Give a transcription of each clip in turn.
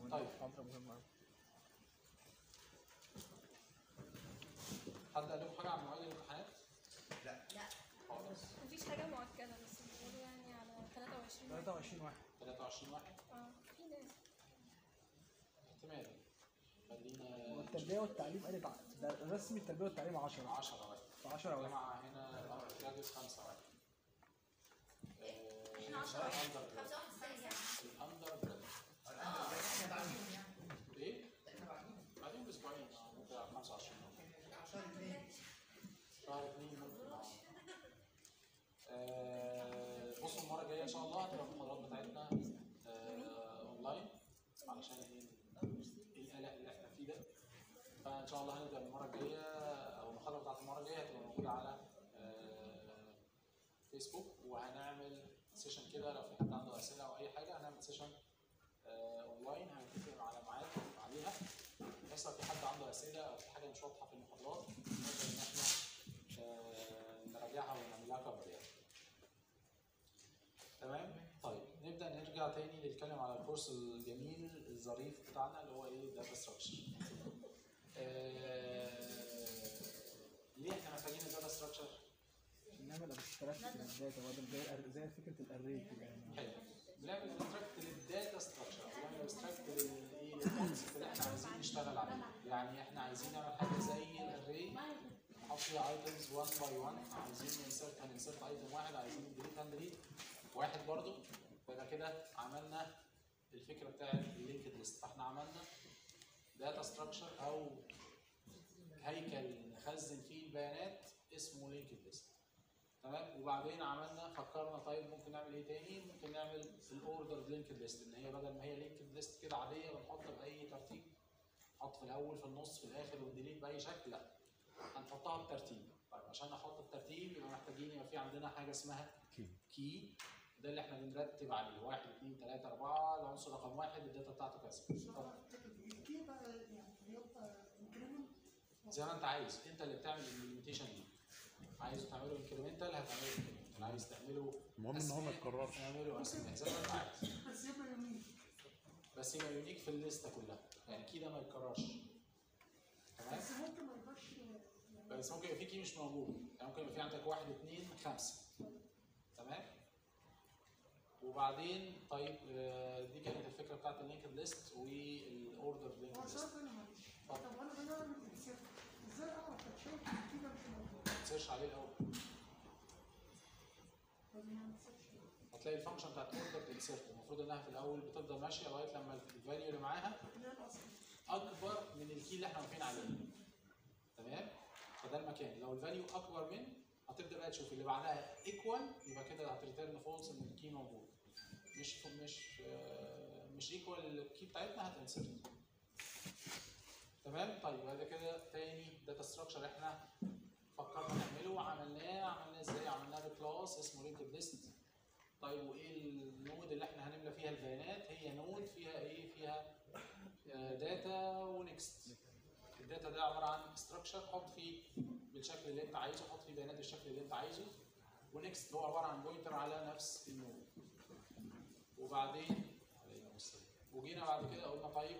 طيب. محاضرة مهمة أوي. حد قال لكم حاجه عن مواعيد الامتحانات؟ لا خالص مفيش حاجة مؤكدة بس بيقولوا يعني على 23 23 واحد 23 واحد اه في ناس احتمال خلينا والتربية والتعليم قالت ع- ده رسمي التربية والتعليم 10 10 واحد 10 واحد الجامعه هنا الامر الجادس 5 واحد آه، احنا 10 واحد الأندر جراد. 5 واحد ازاي يعني؟ الاندر جراد. اه احنا بعدين يعني ايه؟ احنا بعدين بعدين باسبوعين اه ممكن على 25 عشان اثنين شهر 2 ممكن اه آه، بصوا المره الجايه ان شاء الله هتبقى المحاضرات بتاعتنا آه، اونلاين علشان ايه القلق اللي احنا فيه ده فان شاء الله هنبدا المره الجايه او المحاضره بتاعت المره الجايه هتبقى موجوده على آه، فيسبوك وهنعمل سيشن كده لو في حد عنده اسئله او اي حاجه هنعمل سيشن آه، اونلاين هنتفق على ميعاد عليها بحيث لو في حد عنده اسئله او في حاجه مش واضحه في المحاضرات نقدر ان احنا آه، نراجعها ونعمل لها كفر يعني. تمام؟ طيب نبدا نرجع تاني نتكلم على الكورس الجميل الظريف بتاعنا اللي هو ايه داتا ستراكشر. ليه احنا محتاجين الداتا ستراكشر؟ عشان نعمل ابستراكت للداتا بدل زي الأر- زي فكرة الاري كده يعني حلو بنعمل ابستراكت للداتا ستراكشر بنعمل ابستراكت للايه للكونسبت اللي احنا عايزين نشتغل عليه يعني احنا عايزين نعمل حاجه زي الاري نحط فيها ايتمز 1 باي 1 عايزين ننسرت هننسرت ايتم واحد عايزين نديليت هندليت واحد برضو يبقى كده عملنا الفكره بتاعت اللينكد ليست فاحنا عملنا داتا ستراكشر او هيكل نخزن فيه البيانات اسمه لينكد ليست تمام وبعدين عملنا فكرنا طيب ممكن نعمل ايه تاني ممكن نعمل الاوردر لينكد ليست ان هي بدل ما هي لينكد ليست كده عاديه بنحط باي ترتيب نحط في الاول في النص في الاخر وديليت باي شكل لا هنحطها بترتيب طيب عشان نحط الترتيب يبقى محتاجين يبقى في عندنا حاجه اسمها كي كي ده اللي احنا بنرتب عليه واحد اثنين ثلاثة أربعة العنصر رقم واحد الداتا بتاعته كذا طب كيف يعني يبقى انكريمنت زي ما انت عايز انت اللي بتعمل الامبلمنتيشن دي عايز تعمله انكريمنتال هتعمله incremental. عايز تعمله المهم ان هو ما أسماء، يتكررش تعمله اسماء زي ما انت عايز بس يبقى يمين بس يبقى يونيك في الليسته كلها يعني كده ما يتكررش تمام بس ممكن ما يبقاش يعني بس ممكن يبقى في كي مش موجود يعني ممكن يبقى في عندك واحد اثنين خمسه تمام وبعدين طيب آه، دي كانت الفكره بتاعت اللينكد ليست والاوردر لينكد هو ليست سؤال تاني معلش اتفضل. طب انا باجي اعمل انسيرت ازاي اعرف اتشيك كده مش موجود؟ سيرش عليه الاول طب ما نسيتش هتلاقي الفانكشن بتاعت اوردر انسيرت المفروض انها في الاول بتفضل ماشيه لغايه لما الفاليو اللي معاها اللي هي الاصل اكبر من الكي اللي احنا واقفين عليه تمام فده المكان لو الفاليو اكبر من هتبدا بقى تشوف اللي بعدها ايكوال يبقى كده هتريتيرن فولس ان الكي موجود مش مش آه، مش ايكوال الكي بتاعتنا هتنسرت تمام طيب بعد كده تاني داتا ستراكشر احنا فكرنا نعمله وعملناه عملناه ازاي عملناه بكلاس اسمه لينكد ليست طيب وايه النود اللي احنا هنملى فيها البيانات هي نود فيها ايه فيها داتا ونكست الداتا ده عباره عن ستراكشر حط فيه بالشكل اللي انت عايزه حط فيه بيانات بالشكل اللي انت عايزه ونكست هو عباره عن بوينتر على نفس النود وبعدين علينا السلام. وجينا بعد كده قلنا طيب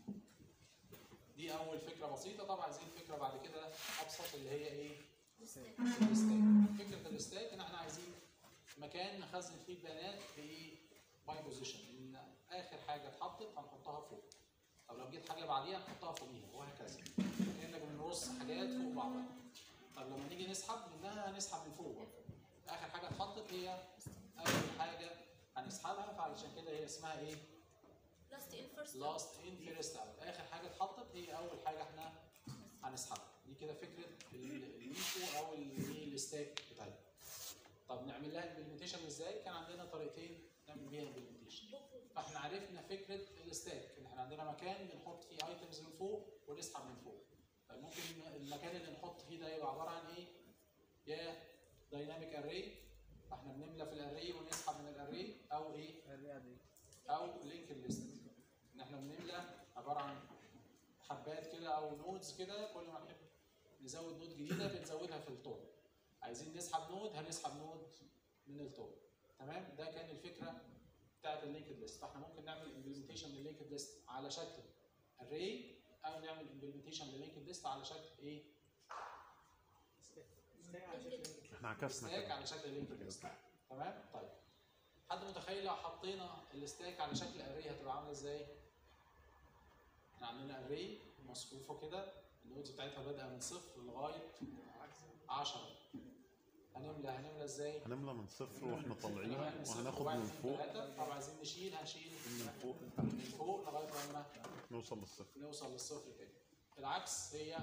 دي اول فكره بسيطه طبعا عايزين فكره بعد كده ابسط اللي هي ايه الستاك فكره الستاك ان احنا عايزين مكان نخزن فيه البيانات بايه باي بوزيشن ان اخر حاجه اتحطت هنحطها فوق طب لو جيت حاجه بعديها نحطها فوقيها وهكذا كانك بنرص حاجات فوق بعضها طب لما نيجي نسحب منها هنسحب من فوق اخر حاجه اتحطت هي اول حاجه هنسحبها فعلشان كده هي اسمها ايه لاست ان فيرست لاست ان فيرست اوت اخر حاجه اتحطت هي اول حاجه احنا هنسحبها دي كده فكره الليفو او الايه الستاك بتاعتنا طب نعمل لها امبلمنتيشن ازاي كان عندنا طريقتين نعمل بيها امبلمنتيشن فاحنا عرفنا فكره الستاك ان احنا عندنا مكان بنحط فيه ايتمز من فوق ونسحب من فوق طيب ممكن المكان اللي نحط فيه ده يبقى عباره عن ايه يا دايناميك اري فاحنا بنملى في الاري ونسحب من الاري او ايه الري دي او لينك ليست ان احنا بنملى عباره عن حبات كده او نودز كده كل ما نحب نزود نود جديده بنزودها في الطول عايزين نسحب نود هنسحب نود من الطول تمام ده كان الفكره بتاعت اللينكد ليست فاحنا ممكن نعمل امبلمنتيشن لللينكد ليست على على شكل array او نعمل implementation للينكد ليست على شكل ايه؟ احنا عكسنا ستاك كده على شكل لينكد ليست تمام؟ طيب حد متخيل لو حطينا الستاك على شكل array هتبقى عامله ازاي؟ احنا عندنا array مصفوفه كده النودز بتاعتها بادئه من صفر لغايه 10 هنملى هنملى ازاي؟ هنملى من صفر واحنا طالعين هنملى من صفر وهناخد وواحد من اتنين فوق تلاتة. طب عايزين نشيل هنشيل من فوق من فوق لغايه لما نوصل للصفر نوصل للصفر تاني العكس هي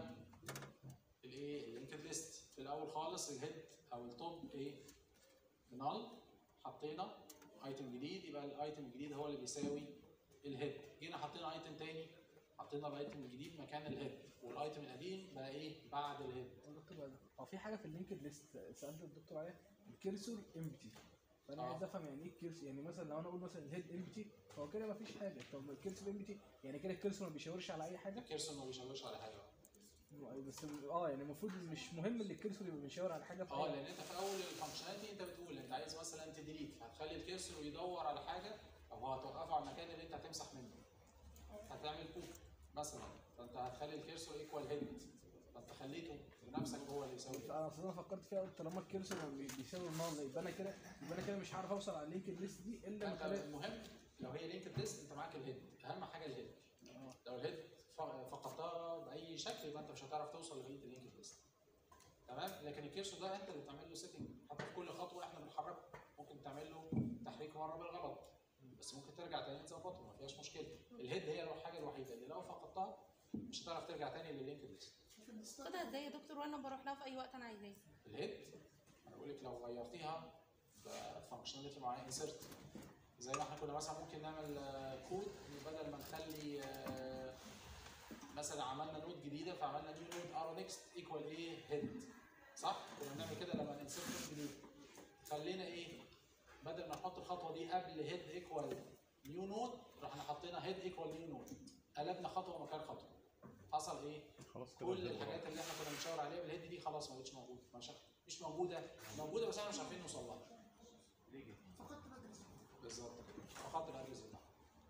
الايه اللينكد ليست في الاول خالص الهيد او التوب ايه نال حطينا ايتم جديد يبقى الايتم الجديد هو اللي بيساوي الهيد جينا حطينا ايتم تاني حطينا الايتم الجديد مكان الهيد والايتم القديم بقى ايه بعد الهيد دكتور بقى هو في حاجه في اللينكد ليست سالت الدكتور عليها الكيرسور امبتي فانا آه. عايز افهم يعني ايه الكيرسور يعني مثلا لو انا اقول مثلا الهيد امبتي فهو كده مفيش حاجه طب الكيرسور امبتي يعني كده الكيرسور ما بيشاورش على اي حاجه الكيرسون ما بيشاورش على حاجه بس اه يعني المفروض مش مهم ان الكيرسور يبقى بيشاور على حاجه في اه أي- لان انت في اول الفانكشناليتي انت بتقول انت عايز مثلا تديليت فهتخلي الكيرسور يدور على حاجه او هتوقفه على المكان اللي انت هتمسح منه هتعمل بوك مثلا فانت هتخلي الكيرسور ايكوال هيد فانت خليته بنفسك هو اللي يساوي انا اصلا فكرت فيها قلت طالما الكيرسور بي- بيساوي النار يبقى انا كده يبقى انا كده مش هعرف اوصل على اللينكد ليست دي الا من انت خلال المهم لو هي لينكد ليست انت معاك الهيد اهم حاجه الهيد آه. لو الهيد ف- فقدتها باي شكل يبقى انت مش هتعرف توصل لبقيه اللينكد ليست تمام لكن الكيرسور ده انت اللي بتعمل له سيتنج حتى في كل خطوه احنا بنحركه ممكن تعمل له تحريك مره بالغلط بس ممكن ترجع تاني تظبطه ما فيهاش مشكله الهيد هي الحاجه الوحيده اللي لو فقدتها مش هتعرف ترجع تاني لللينكد ليست في الاستاك خدها ازاي يا دكتور وانا بروح لها في اي وقت انا عايزاه الهيد انا بقول لك لو غيرتيها فانكشناليتي معينه انسرت زي ما احنا كنا مثلا ممكن نعمل آه، كود بدل ما نخلي آه، مثلا عملنا نود جديده فعملنا نيو نود ارو نيكست ايكوال ايه هيد صح؟ كنا بنعمل كده لما ننسرت نود جديد خلينا ايه بدل ما نحط الخطوه دي قبل هيد ايكوال نيو نود رحنا حطينا هيد ايكوال نيو نود قلبنا خطوه مكان خطوه حصل ايه؟ خلاص كده كل الهيد الحاجات اللي احنا كنا بنشاور عليها بالهيد دي خلاص ما بقتش موجوده مش مش موجوده موجوده بس احنا مش عارفين نوصل لها فقدت الادرس بالظبط كده فقط الادرس بتاعها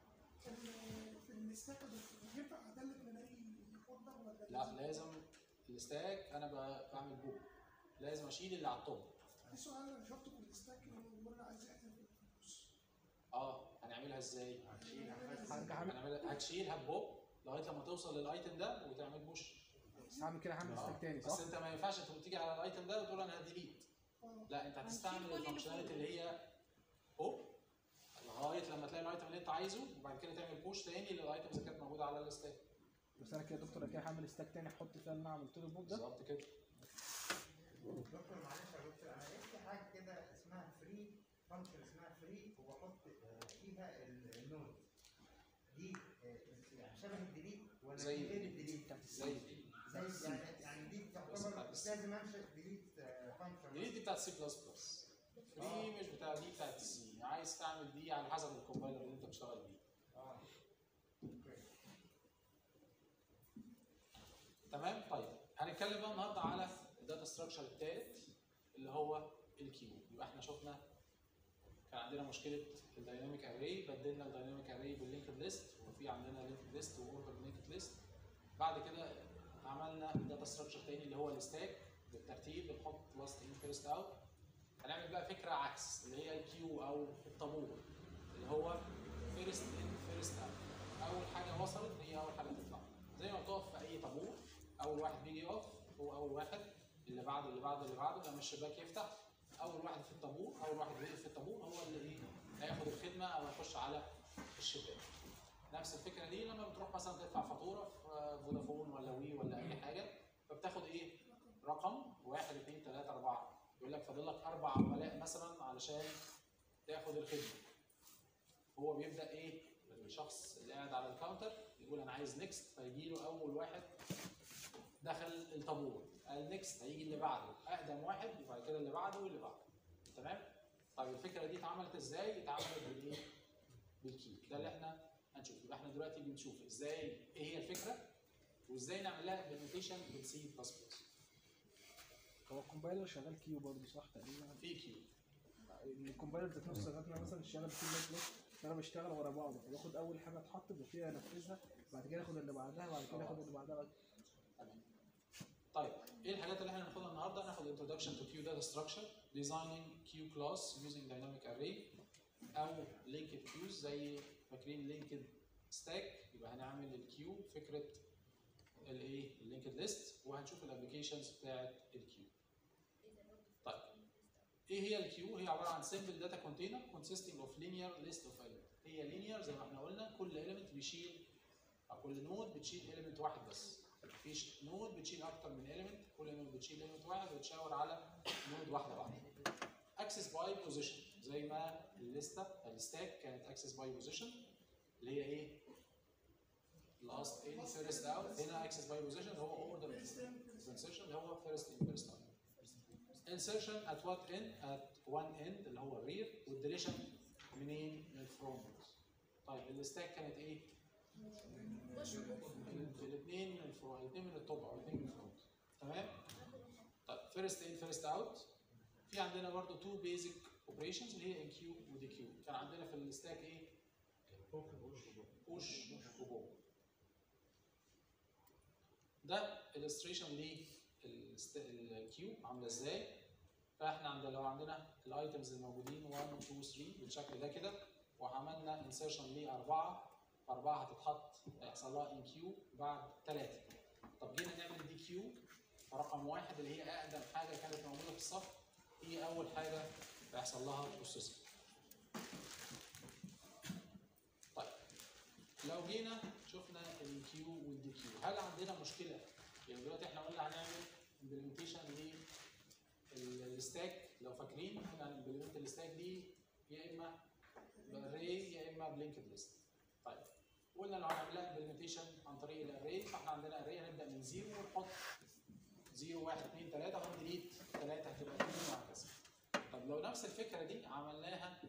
ال- في الاستاك ده ينفع ادلت من اي فولدر ولا لا لازم الستاك انا ب- بعمل بوك لازم اشيل اللي على التوب في سؤال انا شفته في الاستاك بيقول لي عايز يحذف الفلوس اه هنعملها ازاي؟ هرجع اعمل هنعملها هتشيل هتبوب لغايه لما توصل للايتم ده وتعمل بوش هعمل كده هعمل آه. ستاك تاني بس صح؟ انت ما ينفعش انت تيجي على الايتم ده وتقول انا هديليت لا انت هتستعمل كل اللي الفانكشناليتي فوق. اللي هي هوب لغايه لما تلاقي الايتم اللي انت عايزه وبعد كده تعمل بوش تاني للايتمز اللي كانت موجوده على الستاك بس انا كده يا دكتور أنا كده هعمل ستاك تاني احط فيها اللي انا عملت له البوك ده بالظبط كده دكتور معلش يا دكتور انا لقيت في حاجه كده اسمها فري فانكشن اسمها فري وبحط آه، فيها ال- النود دي آه، يعني شبه الديليت ولا زي دي غير الديليت. الديليت؟ زي زي يعني يعني دي بس تعتبر بتاعت مش لازم انشا ديليت فانكشن دي دي بتاعت سي بلس بلس فري مش بتاع دي بتاعت سي عايز تعمل دي على حسب الكومبايلر اللي انت بتشتغل بيه اه اوكي تمام طيب هنتكلم بقى النهارده على الداتا ستراكشر الثالث اللي هو الكيو يبقى احنا شفنا كان عندنا مشكله الدايناميك اري بدلنا الدايناميك اري باللينكد ليست وفي عندنا لينكد ليست واوربل لينكد ليست بعد كده عملنا داتا ستراكشر تاني اللي هو الستاك بالترتيب بنحط لاست ان فيرست اوت هنعمل بقى فكره عكس اللي هي الكيو او الطابور اللي هو فيرست ان فيرست اوت اول حاجه وصلت هي اول حاجه تطلع زي ما بتقف في اي طابور اول واحد بيجي يقف هو اول واحد اللي بعده اللي بعده اللي بعده لما الشباك يفتح اول واحد في الطابور اول واحد بيقف في الطابور هو اللي ايه هياخد الخدمه او هيخش على الشباك نفس الفكره دي لما بتروح مثلا تدفع فاتوره في فودافون ولا وي ولا اي حاجه فبتاخد ايه رقم واحد اثنين ثلاثه اربعه يقول لك فاضل لك اربع عملاء مثلا علشان تاخد الخدمه هو بيبدا ايه الشخص اللي قاعد على الكاونتر يقول انا عايز نيكست فيجي له اول واحد دخل الطابور قال نيكست هيجي اللي بعده اقدم واحد وبعد كده اللي بعده واللي بعده تمام طيب الفكره دي اتعملت ازاي اتعملت بالايه بالكي ده اللي احنا هنشوف يبقى احنا دلوقتي بنشوف ازاي ايه هي الفكره وازاي نعمل لها امبلمنتيشن بالسي بلس بلس هو الكومبايلر شغال كيو برضه صح تقريبا في كيو الكومبايلر ذات نفسه شغال مثلا شغال كيو بلس بلس فانا بشتغل ورا بعض باخد اول حاجه اتحط ببتدي انفذها بعد كده اخد اللي بعدها بعد كده اخد اللي بعدها تمام. طيب ايه الحاجات اللي احنا هناخدها النهارده؟ هناخد introduction to queue data structure, designing queue class using dynamic array او linked queues زي فاكرين linked stack يبقى هنعمل الكيو فكره الايه؟ اللينكد ليست وهنشوف الابلكيشنز بتاعت الكيو. طيب ايه هي الكيو؟ هي عباره عن simple data container consisting of linear list of elements. هي linear زي ما احنا قلنا كل element بيشيل او كل نود بتشيل element واحد بس. مفيش نود بتشيل اكتر من element كل نود بتشيل element واحد وتشاور على نود واحده واحده. access by position زي ما الليسته الستاك كانت access by position اللي هي ايه؟ last in first out هنا access by position هو order insertion اللي هو first in first out. insertion at what end at one end اللي هو الرير والديليشن منين؟ من الفرونت. طيب الستاك كانت ايه؟ الاثنين من الفرونت الاثنين من التوب او الاثنين من الفرونت تمام؟ طيب فيرست ان فيرست اوت في عندنا برضه تو بيزك اوبريشنز اللي هي ان كيو ودي كيو كان عندنا في الستاك ايه؟ بوش وبوب ده illustration للكيو عامله ازاي فاحنا عندنا لو عندنا الايتمز الموجودين 1 2 3 بالشكل ده كده وعملنا انسيرشن لاربعه اربعه هتتحط هيحصل لها ان كيو بعد ثلاثه طب جينا نعمل دي كيو رقم واحد اللي هي اقدم حاجه كانت موجوده في الصف هي اول حاجه هيحصل لها بروسيسنج طيب لو جينا شفنا الكيو والدي كيو هل عندنا مشكله يعني دلوقتي احنا قلنا هنعمل امبلمنتيشن للستاك لو فاكرين احنا هنمبلمنت الستاك دي يا اما باري يا اما بلينكد ليست طيب قلنا لو هنعملها امبلمنتيشن عن طريق الاري فاحنا عندنا اري هنبدا من زيرو ونحط 0 1 2 3 وهنديليت 3 هتبقى 2 وهكذا طب لو نفس الفكره دي عملناها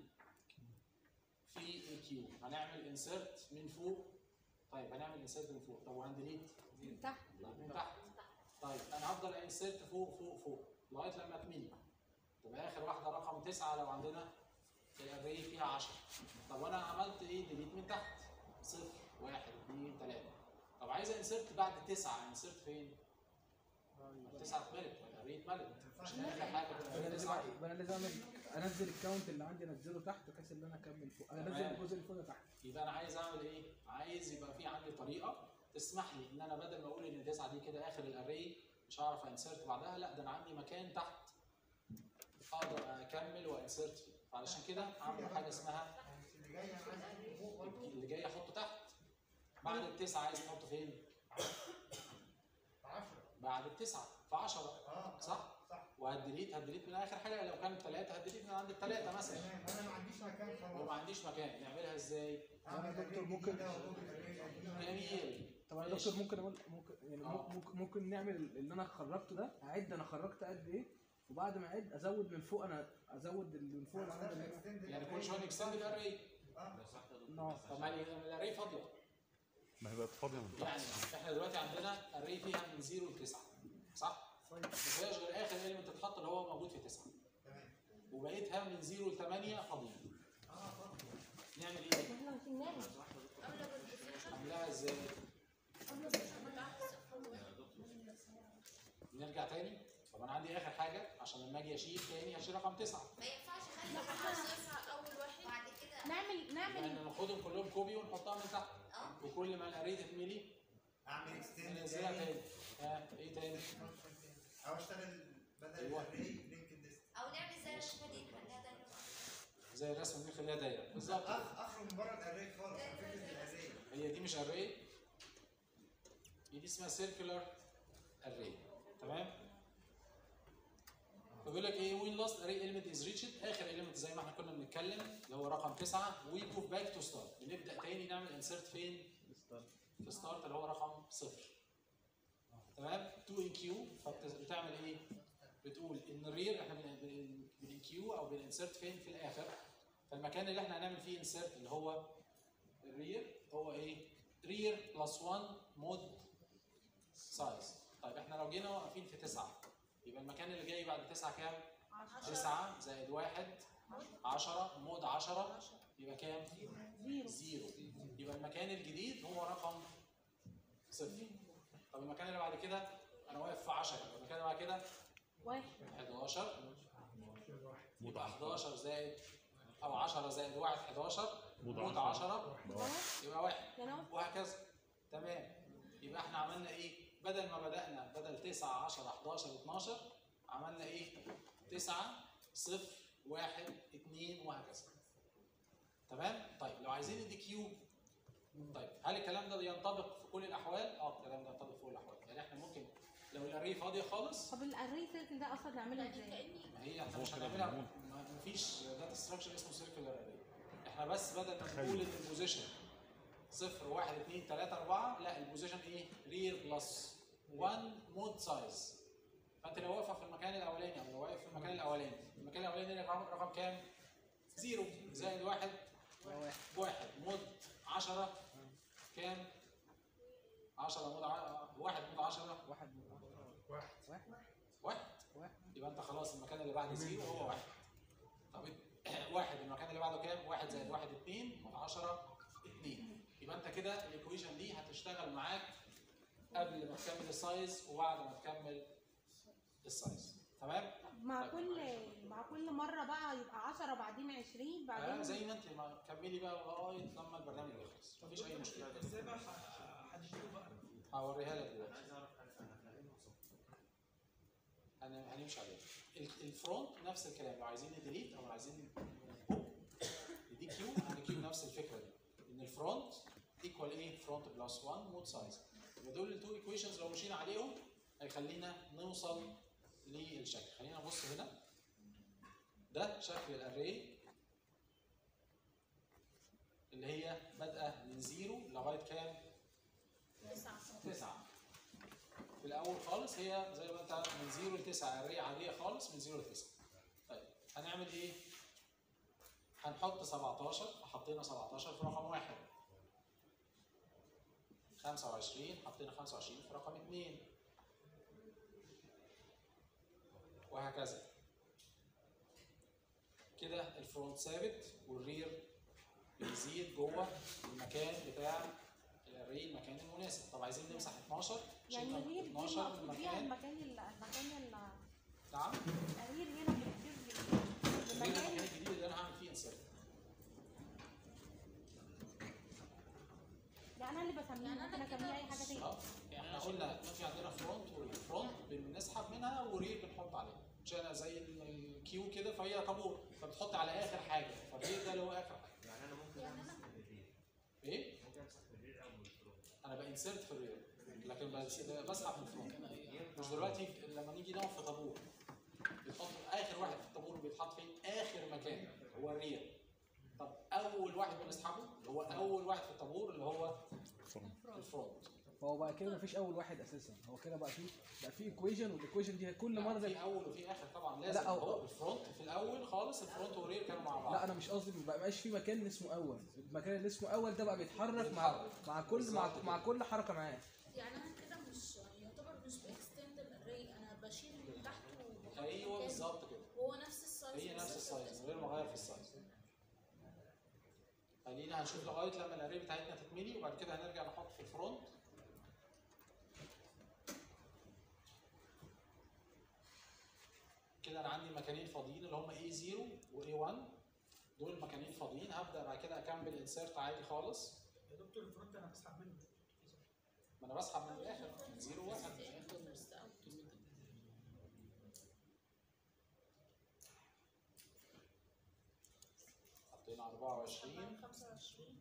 في الكيو هنعمل انسرت من فوق طيب هنعمل انسرت من فوق طب وهنديليت من تحت لا من تحت طيب انا هفضل انسرت فوق فوق فوق لغايه لما تملي تبقى اخر واحده رقم 9 لو عندنا الاري فيها 10 طب وانا عملت ايه ديليت من تحت 0 1 2 3 طب عايز انسرت بعد 9 انسرت فين؟ التسعه اتملت والاري اتملت مش اخر حاجه يبقى تبقى انا لازم تسعه يبقى انا لازم اعمل انزل الكاونت اللي عندي انزله تحت بحيث ان انا اكمل فوق انزل تمام. الجزء اللي فوق ده تحت يبقى انا عايز اعمل ايه؟ عايز يبقى في عندي طريقه تسمح لي ان انا بدل ما اقول ان 9 دي كده اخر الاري مش هعرف انسرت بعدها لا ده انا عندي مكان تحت اقدر اكمل وانسرت فيه فعلشان كده عامل حاجه اسمها اللي جاي انا عايز احطه فوق برضه اللي جاي احطه تحت بعد التسعه عايز تحطه فين؟ 10 بعد التسعه في 10 اه صح؟ صح وهديليت هديليت من اخر حاجه لو كانت ثلاثه هديليت من عند الثلاثه مثلا تمام انا ما عنديش مكان وما خلاص عنديش مكان نعملها ازاي؟ اعمل أنا دكتور الري ممكن- جديدة وأقول الري القديمة. جميل طب انا ماشي. دكتور ممكن اقول ممكن يعني آه. ممكن ممكن نعمل اللي انا خرجته ده اعد انا خرجت قد ايه وبعد ما اعد ازود من فوق انا ازود اللي من فوق ما لحد أقدرش اللي extend يعني الarray. كل شويه نكستند الاري آه. نعم طب ما الاري فاضيه ما هي بقت فاضيه من يعني تحت احنا دلوقتي عندنا اري فيها من 0 ل 9 صح؟ ما فيهاش غير اخر ايلمنت تتحط اللي هو موجود في 9 تمام وبقيتها من 0 ل 8 فاضيين اه طبعا نعمل ايه؟ احنا مش ننام نعملها ازاي؟ نرجع تاني طب انا عندي اخر حاجه عشان لما اجي اشيل تاني هشيل رقم 9 ما ينفعش اخلي واحد صفر اول واحد بعد كده نعمل نعمل يعني ناخدهم كلهم كوبي ونحطها من تحت اه وكل ما الاري تتملي اعمل اكستند ننزلها تاني ها ايه تاني؟ او اشتغل بدل أيوة. الري لينكد ليست او نعمل زي الرسمه دي نخليها دايره زي الرسمه دي خليها دايره بالظبط كده. أخ- اخرج من بره الاري خالص عن فكره الاري هي دي مش اري دي اسمها سيركولار اري تمام فبيقول لك ايه وين لاست اري element از ريتشد اخر element زي ما احنا كنا بنتكلم اللي هو رقم 9 وي موف باك تو ستارت بنبدا تاني نعمل انسرت فين؟ في ستارت اللي هو رقم صفر تمام 2 ان كيو فبتعمل ايه؟ بتقول ان الرير احنا بن كيو او بننسرت فين في الاخر فالمكان اللي احنا هنعمل فيه انسرت اللي هو الرير هو ايه؟ رير بلس 1 مود سايز طيب احنا لو جينا واقفين في 9 يبقى المكان اللي جاي بعد 9 كام؟ 9 زائد 1 10 مود 10 يبقى كام؟ زيرو زيرو يبقى المكان الجديد هو رقم صفر طب المكان اللي بعد كده انا واقف في 10 يبقى المكان اللي بعد كده واحد 11 يبقى 11 زائد او 10 زائد 1 11 مود مود 10. 10 واحد يبقى 1 يعني هو وهكذا تمام يبقى احنا عملنا ايه بدل ما بدأنا بدل 9 10 11 12 عملنا ايه 9 0 1 2 وهكذا تمام طيب لو عايزين الدي كيو طيب هل الكلام ده ينطبق في كل الاحوال اه الكلام ده ينطبق في كل الاحوال يعني احنا ممكن لو الاري فاضيه خالص طب الاري سيركل ده اصلا نعمله يعني ازاي؟ كاني ما هي احنا هو مش كده هنعملها معمول. ما- مفيش داتا ستراكشر اسمه سيركلر اري احنا بس بدل ما تخيل. نقول ان البوزيشن صفر واحد اثنين ثلاثة أربعة لا البوزيشن إيه؟ رير بلس 1 مود سايز فأنت لو واقفة في المكان الأولاني أو لو واقف في المكان الأولاني المكان الأولاني رقم رقم كام؟ زيرو زائد واحد واحد مود 10 كام؟ 10 مود ع- واحد مود 10 واحد واحد واحد واحد واحد يبقى انت خلاص المكان اللي بعد زيرو هو واحد طب واحد المكان اللي بعده كام؟ واحد زائد واحد اتنين من 10 اتنين يبقى انت كده الايكويشن دي هتشتغل معاك قبل ما تكمل السايز وبعد ما تكمل السايز تمام؟ مع طيب. كل مع كل مره بقى يبقى 10 بعدين 20 آه بعدين زي ما انت ما كملي بقى لغايه لما البرنامج يخلص مفيش اي مشكله ازاي بقى هحدده بقى هوريها لك دلوقتي عايز اعرف انا انا فاهمها صح هن- هنمشي عليه ال- الفرونت نفس الكلام لو عايزين نديليت او عايزين دي كيو دي كيو نفس الفكره دي ان الفرونت ايكوال ايه فرونت بلس 1 مود سايز يبقى دول التو ايكويشنز لو مشينا عليهم هيخلينا نوصل للشكل خلينا نبص هنا ده شكل الاري اللي هي بادئه من زيرو لغايه كام؟ تسعة تسعة في الأول خالص هي زي ما أنت من زيرو لتسعة أرية عادية خالص من زيرو لتسعة طيب هنعمل إيه؟ هنحط 17 حطينا 17 في رقم واحد 25 حطينا 25 في رقم اثنين وهكذا كده الفرونت ثابت والرير بيزيد جوه المكان بتاع الاري المكان المناسب طب عايزين نمسح 12 يعني شلنا الرير دي 12 المقصود بيها المكان المكان ال- المكان ال- نعم الرير هنا بيصير الرير المكان المكان الجديد اللي انا هعمل فيه انسيرت يعني انا اللي بسميه يعني أنا ممكن كده اسميه اي حاجه تاني اه يعني احنا قلنا إن في عندنا فرونت ورير فرونت بنسحب منها ورير بنحط عليها عشان زي الكيو كده فهي طابور فبتحط على اخر حاجه فالرير ده اللي هو اخر حاجه يعني انا ممكن يعني امسح الريل ايه؟ ممكن امسح الريل او الفرونت انا بانسيرت في الرير لكن بس- بسحب من الفرونت مش دلوقتي لما نيجي نقف في طابور بيتحط اخر واحد في الطابور بيتحط فين؟ اخر مكان هو الرير طب اول واحد بنسحبه اللي هو اول واحد في الطابور اللي هو الفرونت فهو بقى كده مفيش اول واحد اساسا هو كده بقى فيه بقى فيه ايكويشن والايكويشن دي كل لا، مره في اول وفي اخر طبعا لازم لا، هو- هو الفرونت في الاول خالص الفرونت والرير كانوا مع بعض لا انا مش قصدي ما بقاش في مكان اسمه اول المكان اللي اسمه اول ده بقى بيتحرك مع بيتحرك. مع كل مع, بالظبط مع كده. كل حركه معاه يعني انا كده مش يعتبر مش باكستند الاري انا بشيل من تحته وبحط ايوه مكانه. بالظبط كده وهو نفس السايز هي نفس بالظبط السايز من غير ما اغير في السايز خلينا هنشوف لغايه لما الاري بتاعتنا تتملي وبعد كده هنرجع نحط في الفرونت كده انا عندي مكانين فاضيين اللي هم A0 و A1 دول مكانين فاضيين هبدا بعد كده اكمل انسيرت عادي خالص يا دكتور الفرونت انا بسحب منه ما انا بسحب من الاخر من 0 1 first out. حطينا 24 25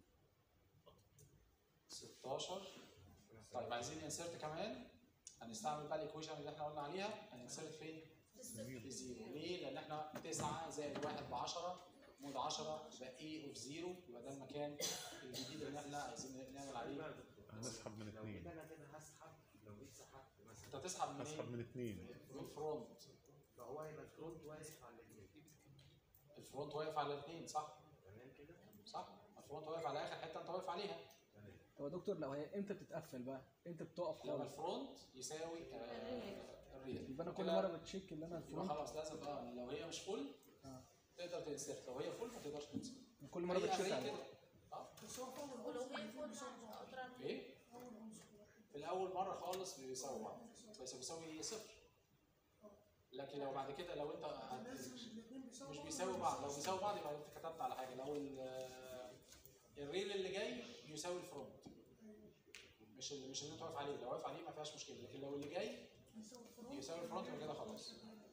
16 طيب عايزين انسيرت كمان هنستعمل بقى الايكويشن اللي احنا قلنا عليها هننسيرت فين؟ في زيرو ليه؟ لان احنا 9 زائد 1 ب 10 مود 10 يبقى اي اوف زيرو يبقى ده المكان الجديد اللي احنا عايزين نعمل عليه هنسحب من لو اثنين كده انا كده هسحب لو جيت سحبت مثلا انت تسحب من هسحب ايه؟ من اثنين من الفرونت فهو هيبقى الفرونت واقف على الاثنين الفرونت واقف على الاثنين صح؟ تمام كده صح؟ الفرونت واقف على اخر حته انت واقف عليها تمام طب يا دكتور لو هي امتى بتتقفل بقى امتى بتقف لما خالص الفرونت يساوي آه الريال يبقى انا كل كده مره بتشيك اللي انا يبقى الفرونت خلاص لازم اه لو هي مش فول آه. تقدر تنسيرت لو هي فول ما تقدرش تنسيرت كل مره أي بتشيك array عليه كده. اه بس هو فوق ولو هي فول مش هقدر اعمل ايه اول عنصر في الاول مره خالص بيساوي بعض بس بيساوي صفر لكن لو بعد كده لو انت هت- لازم الاثنين بيساووا مش بعض بيساوي ولا بعض لو بيساوي بعض يبقى انت كتبت على حاجه لو ال- الريل اللي جاي يساوي الفرونت مش اللي مش اللي انت واقف عليه لو واقف عليه ما فيهاش مشكله لكن لو اللي جاي بيساوي الفرونت يساوي الفرونت يبقى كده خلاص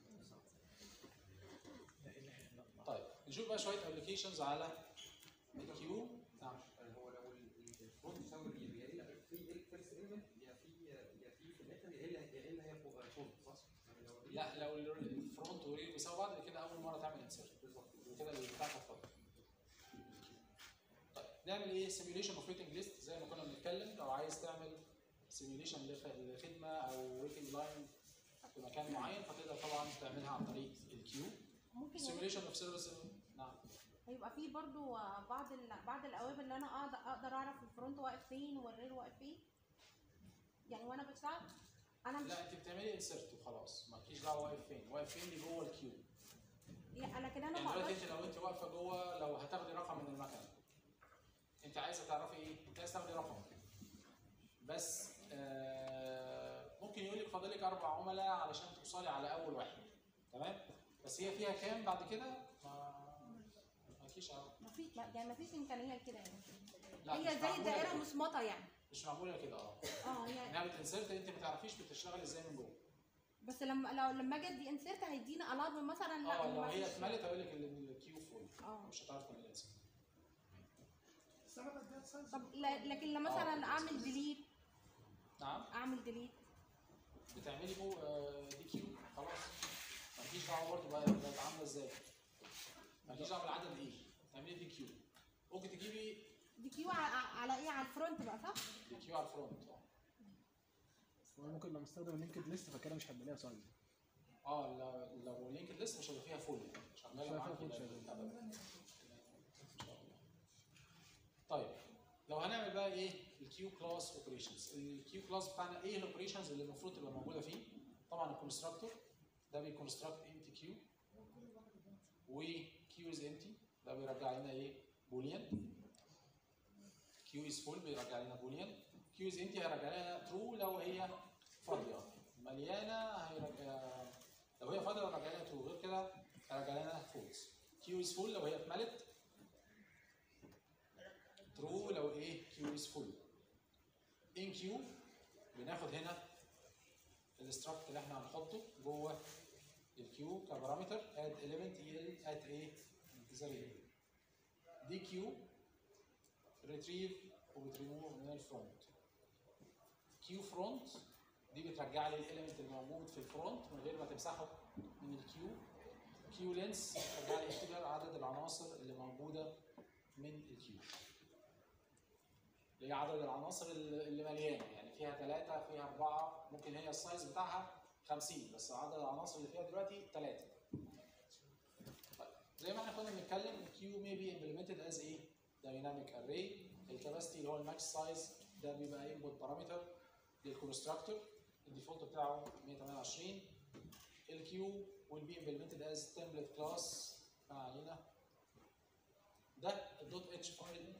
طيب نشوف بقى شويه ابلكيشنز على الكيو نعم هو لو ال- الفرونت يساوي الريل يا الا في الفيرست ايلمنت يا في يا في في الاخر يا الا يا الا هي فوق فوق صح؟ يعني لو الريل- لا لو الفرونت والريل بيساوي بعض يبقى كده اول مره تعمل انسيرت بالظبط كده البتاع هتفضل طيب نعمل ايه سيميوليشن اوف ويتنج ليست زي ما كنا بنتكلم لو عايز تعمل سيميوليشن لخدمه او ويتنج لاين في مكان معين فتقدر طبعا تعملها عن طريق الكيو ممكن سيميوليشن اوف سيرفيس نعم هيبقى في برضو آه، بعض ال... بعض الاواب اللي انا اقدر اقدر اعرف الفرونت واقف فين والريل واقف فين يعني وانا بشتغل انا مش لا انت بتعملي انسيرت وخلاص مالكيش دعوه واقف فين واقف فين دي جوه الكيو يعني لكن انا يعني ما دلوقتي اقدرش انت لو انت واقفه جوه لو هتاخدي رقم من المكنه انت عايزه تعرفي ايه؟ انت عايزه تاخدي رقم بس آه ممكن يقول لك فاضل لك اربع عملاء علشان توصلي على اول واحد تمام؟ بس هي فيها كام بعد كده؟ ما مالكيش علاقه ما في لا يعني ما فيش امكانيه لكده يعني لا، مش هي زي معمولة الدائره كده. مصمطه يعني مش معموله كده اه اه يعني انها بتنسرت انت ما تعرفيش بتشتغل ازاي من جوه بس لما لو لما اجي ادي انسيرت هيدينا الارم مثلا لا اه لو ما هي فيش- اتملت هيقول لك ان الكيو فول اه مش هتعرف تعمل انسرت بس انا بديها سايز طب لا- لكن لما مثلا اعمل ديليت نعم اعمل ديليت بتعملي جو آه، دي كيو خلاص مالكيش دعوه برضه بقى بقت عامله ازاي مالكيش دعوه بالعدد ايه تعملي دي كيو ممكن تجيبي دي كيو ع- على ايه على الفرونت بقى صح؟ دي كيو على الفرونت اه هو ممكن لما استخدم اللينكد ليست فكده مش هيبقى ليها سايز اه لو- لو لينكد لسه مش هيبقى فيها فول شغاله فيها معاك فول كده شغال. أبداً. ان شاء الله طيب لو هنعمل بقى ايه الكيو كلاس اوبريشنز الكيو كلاس بتاعنا ايه الاوبريشنز اللي المفروض تبقى موجوده فيه طبعا الكونستراكتور ده بيكونستراكت امتي كيو وكيو از امتي ده بيرجع لنا ايه بوليان كيو از فول بيرجع لنا بوليان كيو از امتي هيرجع لنا ترو لو هي فاضيه مليانه هيرجع لو هي فاضيه هيرجع لنا ترو غير كده هيرجع لنا فولس كيو از فول لو هي اتملت ترو لو ايه كيو از فول ان كيو بناخد هنا الاستراكت اللي احنا هنحطه جوه الكيو كبارامتر اد element ال ات ايه زي دي كيو ريتريف وبتريموف من الفرونت كيو فرونت دي بترجع لي الاليمنت الموجود في الفرونت من غير ما تمسحه من الكيو كيو لينس بترجع لي انتجر عدد العناصر اللي موجوده من الكيو اللي هي عدد العناصر اللي اللي مليانه يعني فيها ثلاثه فيها اربعه ممكن هي السايز بتاعها 50 بس عدد العناصر اللي فيها دلوقتي ثلاثه طيب زي ما احنا كنا بنتكلم الكيو may be implemented as ايه dynamic array الكباستي اللي هو الماكس سايز ده بيبقى input بارامتر للكونستراكتور الديفولت بتاعه 128 الكيو will be implemented as template class ما علينا ده الدوت اتش فايل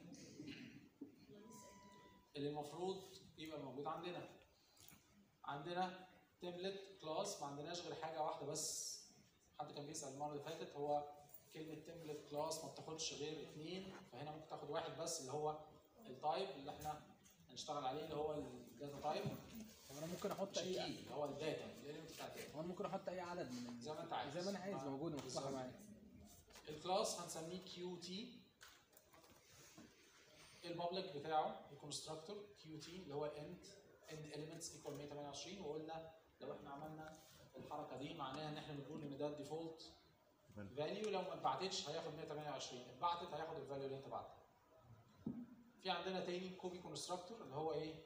اللي المفروض يبقى موجود عندنا عندنا تمبلت كلاس ما عندناش غير حاجه واحده بس حد كان بيسال المره اللي فاتت هو كلمه تمبلت كلاس ما بتاخدش غير اثنين فهنا ممكن تاخد واحد بس اللي هو التايب اللي احنا هنشتغل عليه اللي هو الداتا تايب طب انا ممكن احط مش اي الكي اللي هو الداتا الاليمنت بتاع الداتا هو انا ممكن احط اي عدد من ال- زي ما انت عايز زي ما انا عايز آه، موجوده مفتوحه بالظبط. معايا الكلاس هنسميه كيو تي البابليك بتاعه الكونستراكتور كيو تي اللي هو انت ان elements equal 128 وقلنا لو احنا عملنا الحركه دي معناها ان احنا بنقول ان ده الديفولت فاليو لو ما اتبعتتش هياخد 128 اتبعتت هياخد الفاليو اللي انت بعتها في عندنا تاني كوبي كونستراكتور اللي هو ايه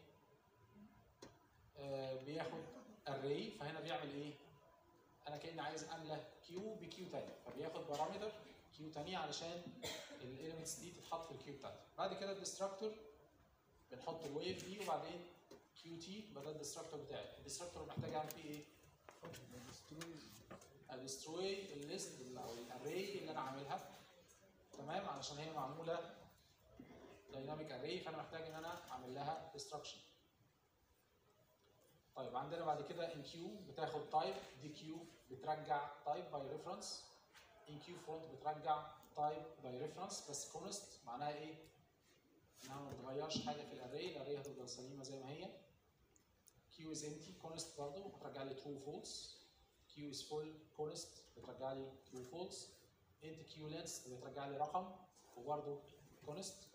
آه بياخد array فهنا بيعمل ايه انا كاني عايز املى كيو بكيو تاني فبياخد بارامتر كيو تانية علشان الاليمنتس دي تتحط في الكيو بتاعتي بعد كده الديستراكتور بنحط الويف دي وبعدين كيو تي يبقى ده الديستراكتور بتاعي الديستراكتور محتاج اعمل فيه ايه؟ ادستروي الليست او الاري اللي انا عاملها تمام علشان هي معموله دايناميك اري فانا محتاج ان انا اعمل لها ديستراكشن طيب عندنا بعد كده ان كيو بتاخد تايب دي كيو بترجع تايب باي ريفرنس ان كيو فرونت بترجع تايب باي ريفرنس بس كونست معناها ايه؟ انها ما بتغيرش حاجه في الاري الاري هتفضل سليمه زي ما هي كيو از امتي كونست برضه بترجع لي ترو فولس كيو از فول كونست بترجع لي ترو فولس انت كيو لينس بترجع لي رقم وبرضه كونست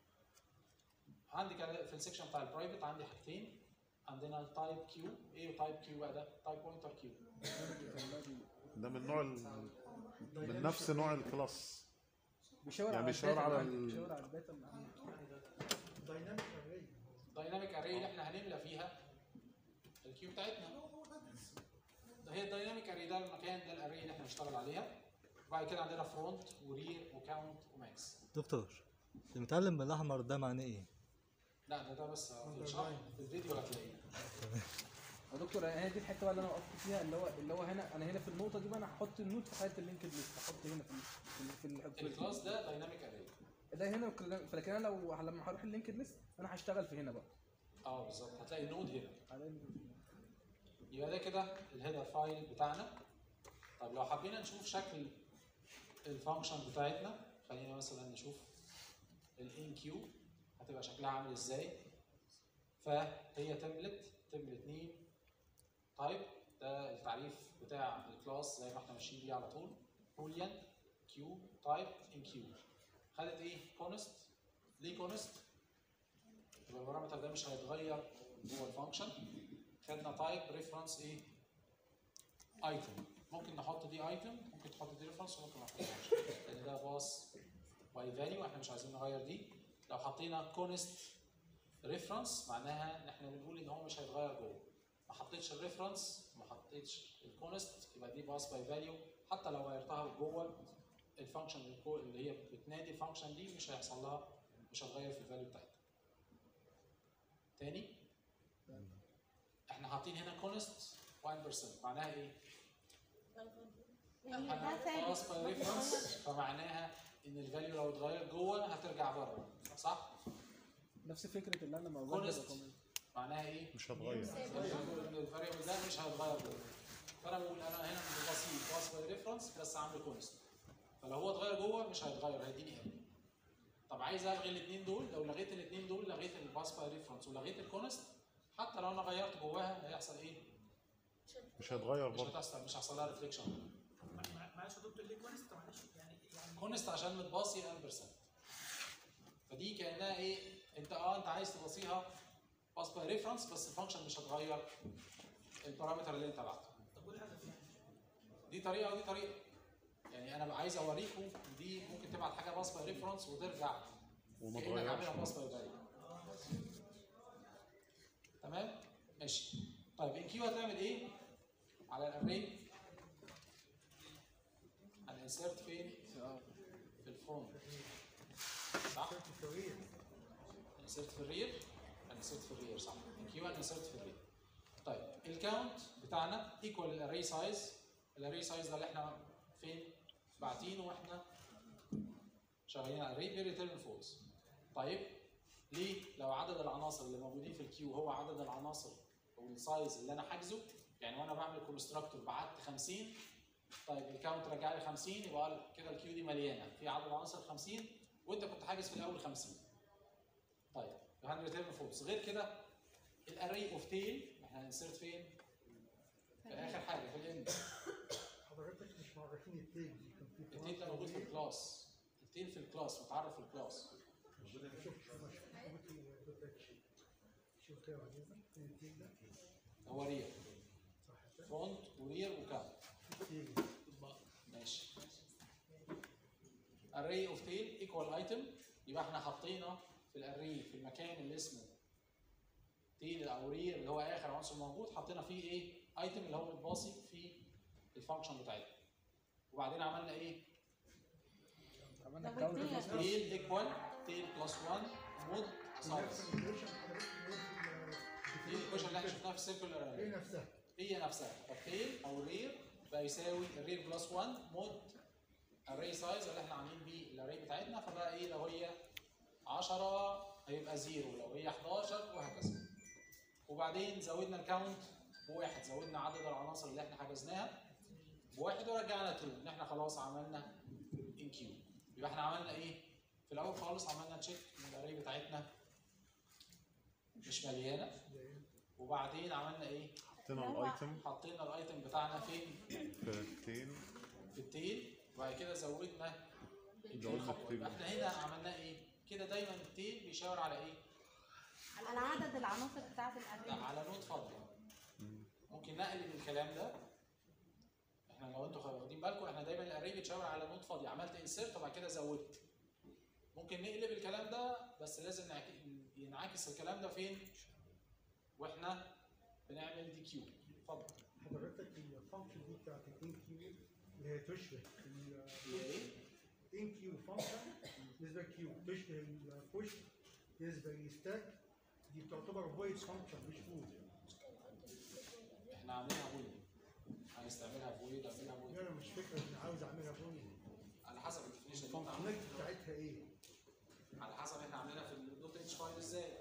عندي كده في السكشن بتاع البرايفت عندي حاجتين عندنا التايب كيو ايه تايب كيو بقى ده؟ تايب بوينتر كيو ده من نوع ال... من نفس نوع الكلاس بيشاور يعني على بيشاور الداتا على اللي عندي، ال- بيشاور على الداتا اللي عندي دايناميك اري الدايناميك اري اللي احنا هنملى فيها الكيو بتاعتنا ده هي الدايناميك اري ده المكان ده الاري اللي احنا هنشتغل عليها وبعد كده عندنا فرونت ورير وكاونت وماكس دكتور المتعلم بالاحمر ده معناه ايه؟ لا ده ده بس في الشرح في الفيديو هتلاقيه يا دكتور هي دي الحته بقى اللي انا وقفت فيها اللي هو اللي هو هنا انا هنا في النقطه دي بقى انا هحط النوت في حاله اللينكد ليست هحط هنا في ال في ال في, ال الكلاس ده دايناميك اري ده هنا وكل- فلكن انا لو لما هروح اللينكد ليست انا هشتغل في هنا بقى اه بالظبط هتلاقي النود هنا على ال- يبقى ده كده الهيدر فايل بتاعنا طب لو حبينا نشوف شكل الفانكشن بتاعتنا خلينا مثلا نشوف الان كيو هتبقى شكلها عامل ازاي فهي تمبلت تمبلت نيم تايب ده التعريف بتاع الكلاس زي ما احنا ماشيين بيه على طول بوليان كيو تايب ان كيو خدت ايه كونست ليه كونست يبقى البارامتر ده مش هيتغير جوه الفانكشن خدنا تايب ريفرنس ايه ايتم ممكن نحط دي ايتم ممكن تحط دي ريفرنس وممكن ما نحطهاش لان ده باص باي فاليو احنا مش عايزين نغير دي لو حطينا كونست ريفرنس معناها ان احنا بنقول ان هو مش هيتغير جوه ما حطيتش الريفرنس ما حطيتش الكونست يبقى دي باص باي فاليو حتى لو غيرتها جوه الفانكشن اللي هي بتنادي الفانكشن دي مش هيحصل لها مش هتغير في الفاليو بتاعتها تاني احنا حاطين هنا كونست 1% معناها ايه؟ يعني ده خلاص ثابت باي ريفرنس فمعناها ان الفاليو لو اتغير جوه هترجع بره صح؟ نفس فكره اللي انا موجود كونست معناها ايه؟ مش هتغير الفاريبل ده مش هيتغير جوه فانا بقول انا هنا بسيط باس باي ريفرنس بس عامل كونست فلو هو اتغير جوه مش هيتغير هيديني ام طب عايز الغي الاثنين دول لو لغيت الاثنين دول لغيت الباس باي ريفرنس ولغيت الكونست حتى لو انا غيرت جواها هيحصل ايه؟ مش هيتغير مش برضه هتحصل مش هيحصل لها ريفليكشن معلش يا دكتور ليه كويست معلش يعني يعني كونست عشان متباصي ان بيرسنت فدي كانها ايه انت اه انت عايز تباصيها باس باي ريفرنس بس الفانكشن مش هتغير البارامتر اللي انت بعته طب وايه الهدف يعني؟ دي طريقه ودي طريقه يعني انا عايز اوريكم دي ممكن تبعت حاجه باس باي ريفرنس وترجع وما كانك تغيرش عاملها باس باي فاليو تمام ماشي طيب ان كيو هتعمل ايه على الاري هنسيرت فين في الفرونت صح هنسيرت في الرير هنسيرت في الرير صح ان كيو هنسيرت في الرير طيب الكاونت بتاعنا ايكوال الاري سايز الاري سايز ده اللي احنا فين باعتينه واحنا شغالين على الري بيريتيرن فولس طيب ليه لو عدد العناصر اللي موجودين في الكيو هو عدد العناصر او السايز اللي انا حاجزه يعني وانا بعمل كونستراكتور بعت 50 طيب الكاونت رجع لي 50 يبقى كده الكيو دي مليانه في عدد عناصر 50 وانت كنت حاجز في الاول 50 طيب يبقى ريتيرن فولس غير كده الاري اوف تيل احنا هنسيرت فين؟ في اخر حاجه في الاند حضرتك مش معرفين التيل كان في التيل ده موجود في الكلاس التيل في الكلاس متعرف في الكلاس شوف شوف كده عزيزة التيل ده هو رير صح كده فرونت ورير وكاونت التيل ماشي array of tail equal item يبقى احنا حطينا في الاري في المكان اللي اسمه تيل او رير اللي هو اخر عنصر موجود حطينا فيه ايه ايتم اللي هو متباصي في الفانكشن بتاعتنا وبعدين عملنا ايه عملنا طب كاونت والدنيا- تيل ايكوال تيل بلس 1 مود سايز دي الايكويشن اللي احنا شفناها في السيركل ايه نفسها هي نفسها التيل او الرير بقى يساوي الرير بلس 1 مود الري سايز اللي احنا عاملين بيه الاري بتاعتنا فبقى ايه لو هي 10 هيبقى زيرو لو هي 11 وهكذا وبعدين زودنا الكاونت بواحد زودنا عدد العناصر اللي احنا حجزناها بواحد ورجعنا ترو ان احنا خلاص عملنا ان كيو يبقى احنا عملنا ايه؟ في الاول خالص عملنا تشيك ان الاري بتاعتنا مش مليانه وبعدين عملنا ايه؟ حطينا الايتم حطينا الايتم بتاعنا فين؟ في التين في التيل وبعد كده زودنا التيل زودنا خطوه التيل. يبقى احنا هنا عملنا ايه؟ كده دايما التيل بيشاور على ايه؟ على عدد العناصر بتاعت لا الاري على نوت فاضيه ممكن نقلب الكلام ده احنا لو انتوا واخدين بالكم احنا دايما الاري بتشاور على نوت فاضيه عملت انسيرت وبعد كده زودت ممكن نقلب الكلام ده بس لازم نعك- ينعكس الكلام ده فين؟ واحنا بنعمل دي كيو اتفضل حضرتك الفانكشن دي بتاعت الان كيو اللي هي تشبه هي ايه؟ الان كيو فانكشن بالنسبه لكيو تشبه البوش بالنسبه للستاك دي تعتبر فويد فانكشن مش فود احنا عاملينها فويد عايز تعملها فويد اعملها فويد انا مش فكره اني عاوز اعملها فويد على حسب الديفينيشن اللي انت عامله الفانكشناليتي بتاعتها ايه؟ على حسب احنا عاملينها في الدوت اتش فايل ازاي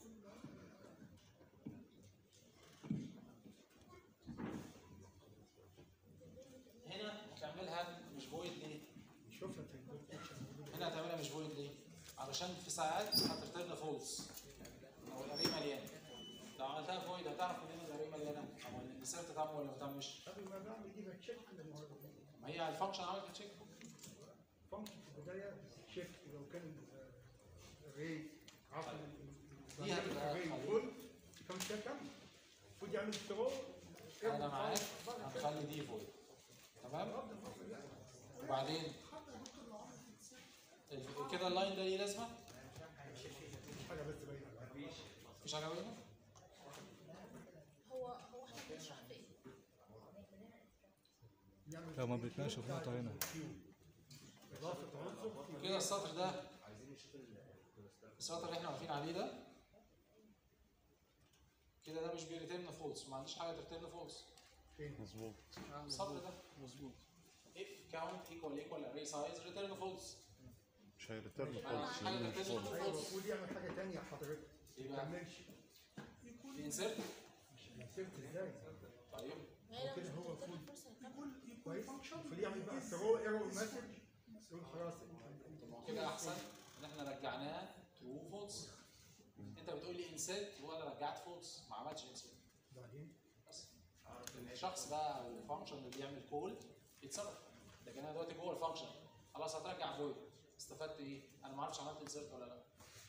هنا هتعملها مش فويد ليه؟ شوفها في الدوكيومنتيشن موجودة. هنا هتعملها مش فويد ليه؟ علشان في ساعات هترترن فولس او الاري مليان لو عملتها فويد هتعرف منين الاري مليانه او ان السيرت تم ولا ما تمش قبل ما بعمل دي بتشيك ما هي الفانكشن عملت تشيك فانكشن في البدايه تشيك لو كان الري عفوا دي هتبقى الري خليل. فول كم كم المفروض يعمل ثرو انا معاك هنخلي دي فويد تمام وبعدين ال- كده اللاين ده ليه لازمه؟ حاجه بس باينه مفيش حاجه باينه؟ هو هو احنا بنشرح في ايه؟ يعمل لو ما بيتناقشوا في نقطة هنا اضافه عنصر كده السطر ده السطر اللي احنا واقفين عليه ده كده ده مش بيريتيرن فولس ما عنديش حاجه تريتيرن فولس مظبوط السطر ده مظبوط if count equal equal array size return false مش هيرترن ما فولس حاجه مش return فولس ايوه false المفروض يعمل حاجه ثانيه حضرتك ايه ما بقى؟ تعملش insert سبت ازاي؟ طيب هي لو وكده مش هو هتقدر فول. الفرصه هتكمل كويس المفروض يعمل بقى ثرو ايرور مسج يقول خلاص طب ما هو كده احسن ان احنا رجعناه true false انت بتقول لي insert وانا رجعت false ما عملتش insert بعدين بس الشخص بقى او الفانكشن اللي بيعمل كول يتصرف لكن انا دلوقتي جوه الفانكشن خلاص هترجع فويد استفدت ايه؟ انا ما اعرفش عملت انسيرت ولا لا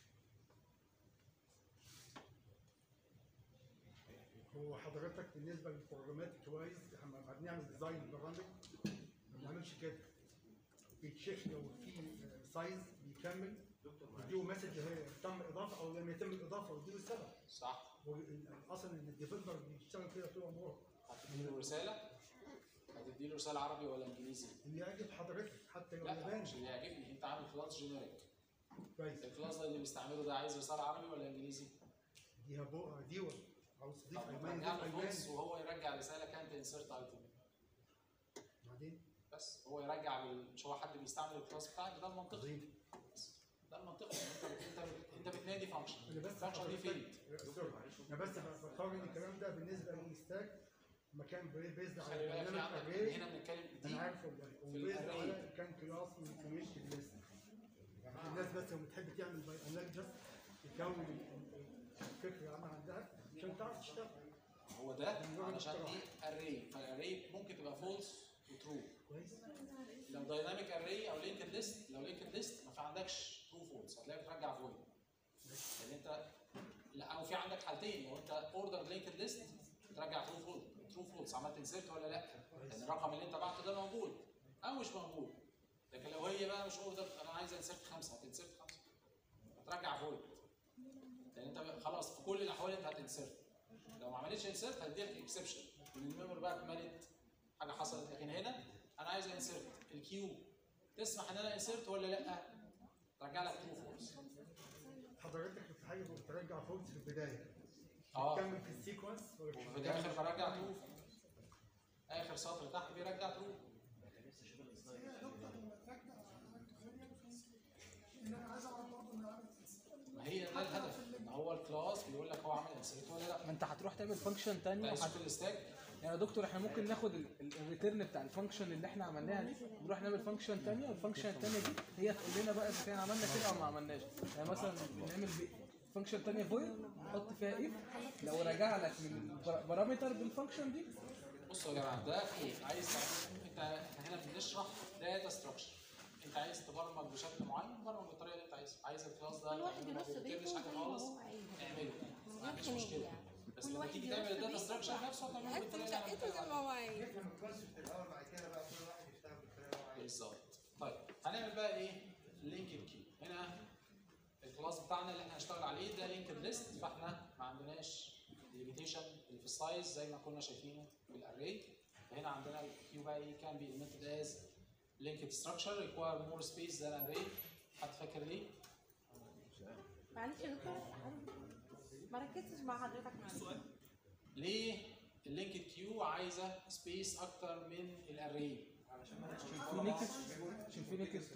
هو حضرتك بالنسبه للبروجرامات كويس لما بنعمل ديزاين برامج ما بنعملش كده بيتشيك لو في سايز بيكمل يديله مسج هي تم اضافه او لم يتم الاضافه ويديله السبب صح هو اصلا الديفلوبر بيشتغل كده طول عمره هتديله رساله هتديله رساله عربي ولا انجليزي؟ اللي يعجب حضرتك حتى لو لا ياباني مش اللي يعجبني انت عامل كلاس جينيريك كويس الكلاس ده اللي بيستعمله ده عايز رساله عربي ولا انجليزي؟ دي هبو ديول عاوز تضيف طب الماني رجع ضيف له فولس الماني وهو يرجع رساله كانت انسيرت ايتم بعدين بس هو يرجع بال- مش هو حد بيستعمل الكلاس بتاعك ده المنطقي عظيم ده المنطقي انت بت- انت بت- انت بتنادي فانكشن انا بس الفانكشن دي فين؟ سوري انا بس بقارن الكلام ده بالنسبه للستاك مكان بيزد على خلي بالك في برنامج عندك array. هنا بنتكلم انا دي عارف والله وبيزد الarray. على كان كلاس من كوميشن ليست يعني الناس بس لما تحب تعمل باي انالجس تكون ال- ال- الفكره العامه عندها عشان تعرف تشتغل هو ده علشان دي اري فالاري ممكن تبقى فولس وترو كويس لو دايناميك اري او لينكد ليست لو لينكد ليست ما في عندكش ترو فولس هتلاقي بترجع فويد لان انت لا او في عندك حالتين لو انت اوردر لينكد ليست ترجع ترو فولس ترو فولس عملت انسيرت ولا لا لان الرقم اللي انت بعته ده موجود او مش موجود لكن لو هي بقى مش اوردر انا عايز انسيرت خمسه هتنسيرت خمسه هترجع فويد لان انت خلاص في كل الاحوال انت هتنسيرت لو ما عملتش انسيرت هتديلك اكسبشن ان الميموري بقى اتملت حاجه حصلت لكن هنا انا عايز انسيرت الكيو تسمح ان انا انسيرت ولا لا؟ ترجع لك ترو فولس حضرتك في حاجه بترجع فوكس في البدايه اه تكمل في السيكونس ولا وفي الاخر برجع ترو اخر سطر تحت بيرجع ترو يا دكتور لما ترجع الكلاس بيقول لك هو عامل انسيرت ولا لا ما انت هتروح تعمل فانكشن تانية عايز وهت... تشوف الستاك يعني يا دكتور احنا ممكن ناخد الريتيرن بتاع الفانكشن اللي احنا عملناها دي نروح نعمل فانكشن تانية والفانكشن التانية دي هي تقول لنا بقى اذا كان عملنا كده او ما عملناش يعني مثلا بنعمل فانكشن تانية فويد نحط فيها ايه لو رجع لك من بارامتر بالفانكشن دي بصوا يا جماعه ده كود عايز تعمل انت احنا هنا بنشرح داتا ستراكشر انت عايز تبرمج بشكل معين برمج بالطريقه اللي انت عايزها عايز الكلاس ده كل واحد تعمله ما ينص بيرتبش بيته حاجه زي ما خالص هو عايز اعمله من ما غير عنديش خناق مشكله يعني بس كل لما واحد تيجي تعمل ينص الداتا بيته ستراكشر نفسه هتعمله قسم بالطريقه اللي شقته زي ما هو عايز نفهم الكونسيبت الاول بعد كده بقى كل واحد يشتغل بالطريقه اللي هو عايزها بالظبط طيب هنعمل بقى ايه لينكد كيو هنا الكلاس بتاعنا اللي احنا هنشتغل عليه ده لينكد ليست فاحنا ما عندناش الليميتيشن اللي في السايز زي ما كنا شايفينه في الاري هنا عندنا الكيو بقى ايه كان بي implemented as linked structure require more space than array حد فاكر ليه؟ معلش يا دكتور ما ركزتش مع حضرتك معلش ليه اللينكد كيو عايزه سبيس اكتر من الاري؟ عشان في نيكست عشان في نيكست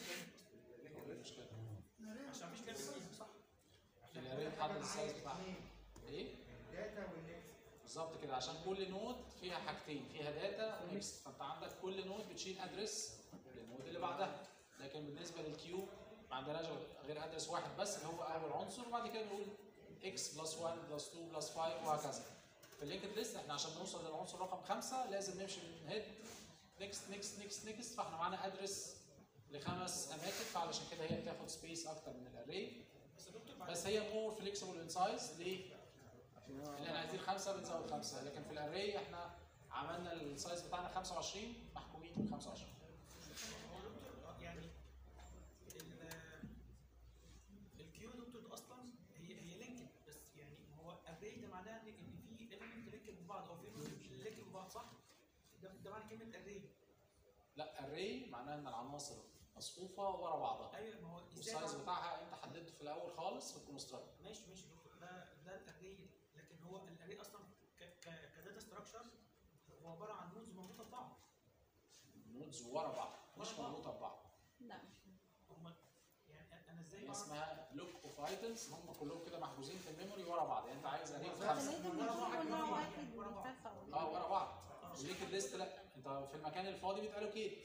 عشان مش كده صح الاري تحدد السايز بتاعها ايه؟ الداتا والنكست بالظبط كده عشان كل نود فيها حاجتين فيها داتا ونكست فانت عندك كل نود بتشيل ادرس للنود اللي بعدها لكن بالنسبه للكيو ما عندناش غير ادرس واحد بس اللي هو اول عنصر وبعد كده نقول اكس بلس 1 بلس 2 بلس 5 وهكذا في اللينكد ليست احنا عشان نوصل للعنصر رقم خمسه لازم نمشي من هيد نكست نكست نكست نكست فاحنا معانا ادرس لخمس اماكن فعلشان كده هي بتاخد سبيس اكتر من الاري بس يا دكتور بعد بس هي مور فليكسبل ان سايز ليه؟ اللي احنا عايزين خمسه بنزود خمسه لكن في الاري احنا عملنا السايز بتاعنا 25 محكومين ب 25 هو دكتور يعني ال- الكيو دكتور ده اصلا هي هي لينكد بس يعني هو اري ده معناه ان ان في اليمنت لينكد ببعض او في لينكد ببعض صح؟ ده ده معنى كلمه اري لا اري معناها ان العناصر مصفوفه ورا بعضها ايوه ما هو ازاي والسايز بقى؟ بتاعها انت حددته في الاول خالص في الكونستراكت ماشي ماشي دكتور ده ده الاري لكن هو الاري اصلا ك ك كداتا ستراكشر هو عباره عن نودز مربوطه ببعض نودز ورا بعض مش ورا بعض. مربوطه ببعض لا مش هم يعني انا ازاي هي بعرف اسمها بلوك اوف ايتمز هم كلهم كده محجوزين في الميموري ورا بعض يعني انت عايز اري بس خمسه لازم يكون نوع واحد مختلفة أو اه ورا بعض اللينكد ليست لا انت في المكان الفاضي بتالوكيت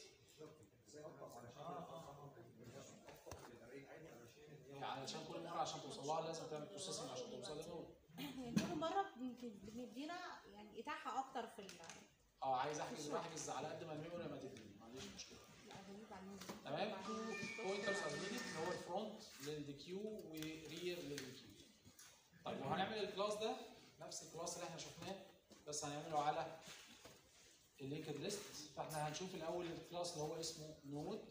يعني علشان كل مره عشان توصل لها لازم تعمل بروسيسنج عشان توصل للنود يعني كل مرة بن- بندينا يعني إتاحة أكتر في ال اه عايز احجز بحجز على قد ما الميموري ما تديني ما عنديش مشكله لا غريب علينا تمام تو بوينترز ار نيدد اللي هو الفرونت للكيو ورير للكيو طيب لو هنعمل الكلاس ده نفس الكلاس اللي احنا شفناه بس هنعمله على اللينكد ليست فاحنا هنشوف الاول الكلاس اللي هو اسمه نود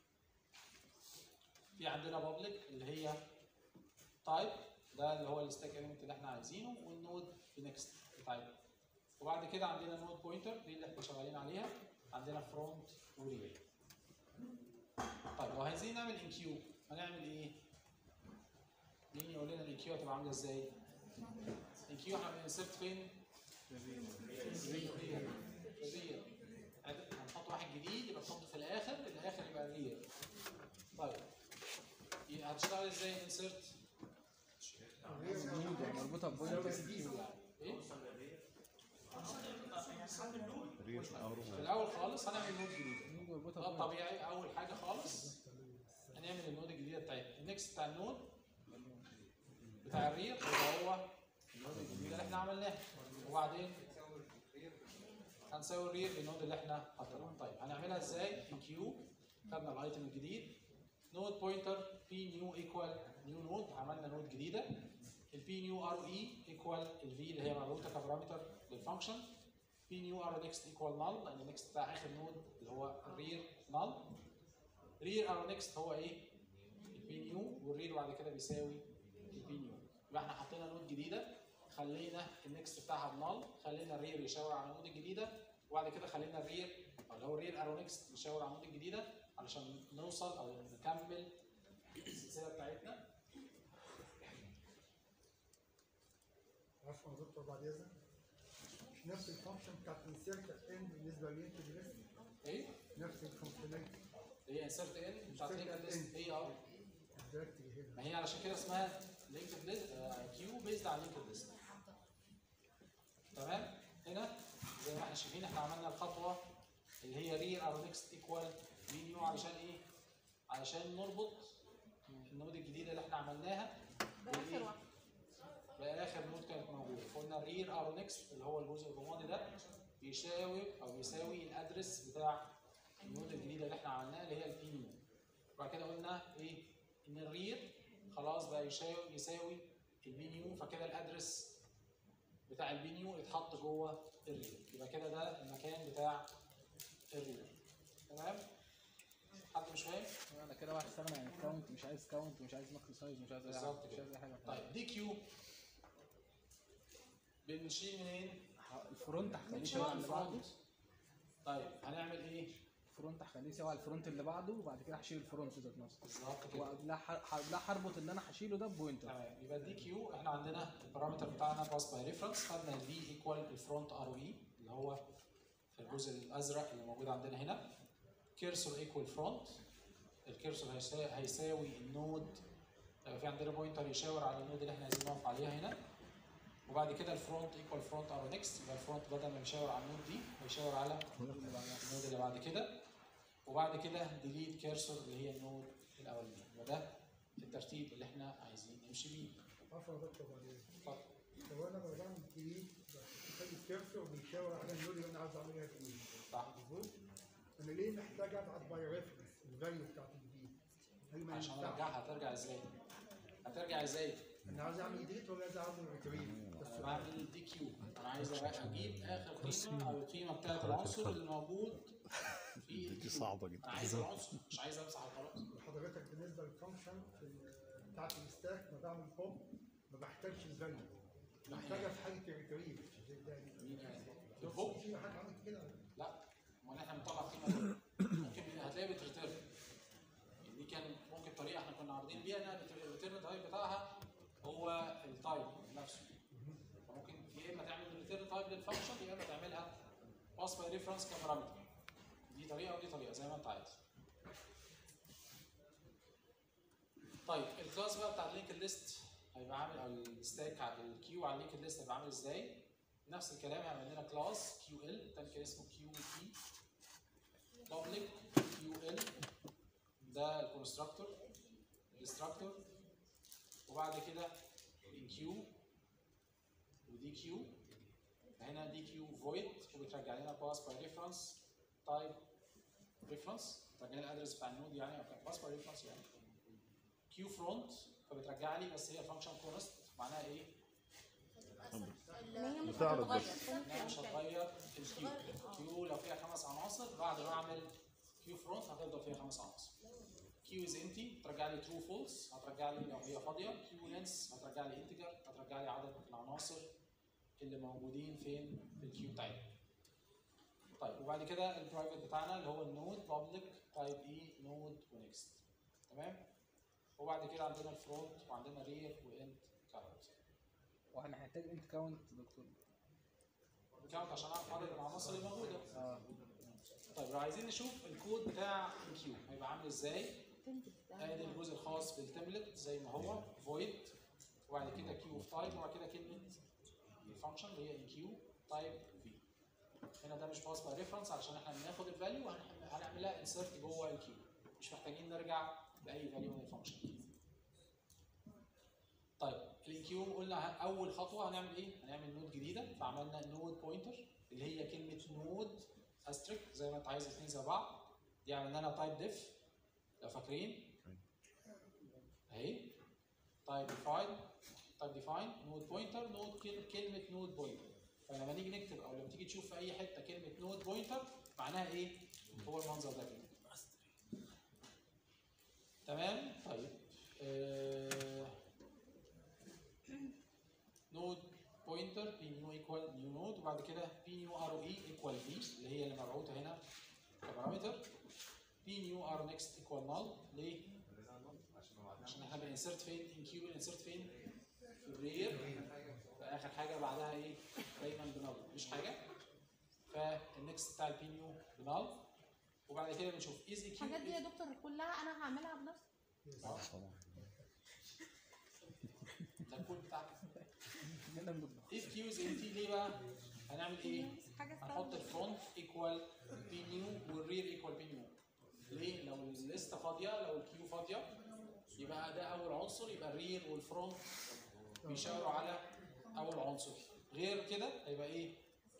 في عندنا بابليك اللي هي تايب ده اللي هو الستاك اليمنت اللي احنا عايزينه والنود في نيكست بتاعتنا وبعد كده عندنا نود بوينتر دي اللي احنا شغالين عليها عندنا فرونت ورير طيب لو عايزين نعمل ان كيو هنعمل ايه؟ مين يقول لنا الان كيو هتبقى عامله ازاي؟ ان كيو احنا بنسيرت فين؟ في الرير في الرير هنحط واحد جديد يبقى نحطه في الاخر الاخر يبقى الرير طيب يبقى هتشتغل ازاي انسرت؟ نود يعني مربوطه ببوينتر ايه؟ رير او في الاول خالص هنعمل نود جديد نود مربوطه ده ببوينتر الطبيعي اول حاجه خالص هنعمل النود الجديده بتاعتنا النكست بتاع النود بتاع الرير يبقى هو النود الجديده اللي احنا عملناها وبعدين هنساوي الرير بالنود اللي احنا حطيناه طيب هنعملها ازاي في كيو خدنا الايتم الجديد نود بوينتر بي نيو ايكوال نيو نود عملنا نود جديده البي نيو ار اي ايكوال الفي اللي هي مربوطه كبارامتر للفانكشن بي نيو ار نكست ايكوال نال لان النكست بتاع اخر نود اللي هو الرير نال رير ار نكست هو ايه؟ البي نيو والرير بعد كده بيساوي البي نيو يبقى احنا حطينا نود جديده خلينا النكست بتاعها بنال خلينا الرير يشاور على النود الجديده وبعد كده خلينا الرير او اللي هو الرير ارو نكست يشاور على النود الجديده علشان نوصل او نكمل السلسله بتاعتنا عفوا يا دكتور بعد اذنك مش نفس الفانكشن بتاعت انسيرت ان بالنسبه للينكد ليست ايه؟ نفس الفانكشناليتي هي انسرت ان بتاعت Insert لينكد in. ليست هي اه دايركتلي هنا ما هي علشان كده اسمها لينكد ليست كيو بيزد على لينكد ليست تمام هنا زي ما احنا شايفين احنا عملنا الخطوه اللي هي رير ار نيكست ايكوال بي نيو علشان ايه؟ علشان نربط النود الجديده اللي احنا عملناها باخر واحد باخر نود كانت موجوده قلنا الرير ار نيكست اللي هو الجزء الرمادي ده بيساوي او بيساوي الادرس بتاع النود الجديده اللي احنا عملناها اللي هي البي نيو وبعد كده قلنا ايه ان الرير خلاص بقى يساوي يساوي البي نيو فكده الادرس بتاع البي نيو اتحط جوه الرير يبقى كده ده المكان بتاع الرير تمام حد مش فاهم انا كده واحد استغنى عن الكاونت مش عايز كاونت مش عايز ماكرو سايز مش عايز اي حاجه بالظبط مش عايز اي حاجه طيب دي كيو بنشيل منين؟ ه- الفرونت هخليه بنشيل سوا على اللي بعده الفرونت طيب هنعمل ايه؟ الفرونت هخليه سوا على الفرونت اللي بعده وبعد كده هشيل الفرونت ذات نفسه بالظبط كده وقبلها ح- قبلها هربط اللي انا هشيله ده بوينتر تمام يبقى دي كيو احنا عندنا البارامتر بتاعنا باس باي ريفرنس خدنا الفي ايكوال الفرونت ار اي اللي هو في الجزء الازرق اللي موجود عندنا هنا كيرسور ايكوال فرونت الكيرسور هيسا- هيساوي النود آه، في عندنا بوينتر يشاور على النود اللي احنا عايزين نقف عليها هنا وبعد كده الفرونت ايكوال فرونت ار نيكست يبقى الفرونت بدل ما يشاور على النود دي هيشاور على النود اللي بعد كده وبعد كده ديليت كيرسور اللي هي النود الاولانيه يبقى ده الترتيب اللي احنا عايزين نمشي بيه عفوا يا دكتور بعدين اتفضل هو انا لما بعمل جديد بخلي الكيرسور بيشاور على النود اللي انا عايز اعملها جديد صح مظبوط؟ انا ليه محتاج ابعت باي ريفرنس الفاليو بتاعت الجديد؟ هل ما عشان ينفعش؟ ارجعها هترجع ازاي؟ هترجع ازاي؟ انا عايز اعمل جديد ولا عايز اعمل ريتريف؟ انا بعمل دي كيو انا عايز اجيب اخر قيمه او القيمه بتاعت العنصر اللي موجود في دي صعبه جدا انا عايز العنصر مش عايز امسح وخلاص حضرتك بالنسبه للفانكشن في ال- بتاعت الستاك ما بعمل بوب ما بحتاجش الفاليو بحتاجها في حاله الريتريف مين قال؟ في الفوق؟ في حاجه عملت كده لا امال احنا بنطلع قيمه ممكن هتلاقي بتريتيرن دي كان ممكن طريقه احنا كنا عارضين بيها انها الريتيرن تايب بتاعها هو التايب نفسه فممكن يا اما تعمل الريتيرن تايب للفانكشن يا اما تعملها باس باي ريفرنس كبارامتر دي طريقه ودي طريقه زي ما انت عايز طيب الكلاس بقى بتاع اللينك ليست هيبقى عامل او الستاك على الكيو على اللينك ليست هيبقى عامل ازاي؟ نفس الكلام هيبقى عندنا كلاس كيو ال التاني كان اسمه كيو تي public كيو ال ده الكونستراكتور الديستراكتور وبعد كده الكيو ودي كيو هنا دي كيو فويد وبترجع لنا باس باي ريفرنس تايب ريفرنس بترجع لنا الادرس بتاع النود يعني او باس باي ريفرنس يعني كيو فرونت فبترجع لي بس هي فانكشن كونست معناها ايه؟ ان هي مش بتعرض هتتغير بس. انها مش هتغير الكيو الكيو لو فيها خمس عناصر بعد ما اعمل كيو فرونت هتفضل فيها خمس عناصر كيو از انتي ترجع لي ترو فولس هترجع لي لو هي فاضيه كيو لينس هترجع لي انتجر هترجع لي عدد العناصر اللي موجودين فين في الكيو بتاعتي طيب وبعد كده البرايفت بتاعنا اللي هو النود بابليك تايب اي نود ونكست تمام وبعد كده عندنا الفرونت وعندنا رير واند كاونت واحنا هنحتاج انت كاونت دكتور كاونت عشان اعرف عدد العناصر اللي موجوده اه طيب لو عايزين نشوف الكود بتاع الكيو هيبقى عامل ازاي ادي الجزء الخاص بالتمبلت زي ما هو فويد وبعد كده كيو اوف تايب وبعد كده كلمه الفانكشن اللي هي كيو تايب في هنا ده مش باس باي ريفرنس علشان احنا بناخد الفاليو وهنعملها انسرت جوه الكيو مش محتاجين نرجع لاي فاليو من الفانكشن طيب الكيو قلنا ه- اول خطوه هنعمل ايه؟ هنعمل نود جديده فعملنا نود بوينتر اللي هي كلمه نود استريك زي ما انت عايز الاثنين زي بعض دي عملنا لها تايب ديف لو فاكرين اهي تايب ديفاين تايب ديفاين نود بوينتر نود كلمه نود بوينتر فلما نيجي نكتب او لما تيجي تشوف في اي حته كلمه نود بوينتر معناها ايه؟ هو المنظر ده كده تمام طيب آه نود بوينتر بي نيو ايكوال نيو نود وبعد كده بي نيو ار او اي ايكوال بي اللي هي اللي مبعوثه هنا كبارامتر بي نيو ار نكست ايكوال نال ليه؟ عشان احنا بنسرت فين؟ ان كيو بنسرت فين؟ في الرير فاخر حاجه بعدها ايه؟ دايما بنال مفيش حاجه فالنكست بتاع البي نيو بنال وبعد كده بنشوف از اي كيو الحاجات دي يا دكتور كلها انا هعملها بنفسي طبعا ده الكود بتاعك هنا بنطبخ اف كيو از امتي ليه بقى؟ هنعمل ايه؟ حاجه هنحط الفرونت ايكوال بي نيو والرير ايكوال بي نيو ليه؟ لو الليسته فاضيه لو الكيو فاضيه يبقى ده اول عنصر يبقى الرير والفرونت بيشاوروا على اول عنصر غير كده هيبقى ايه؟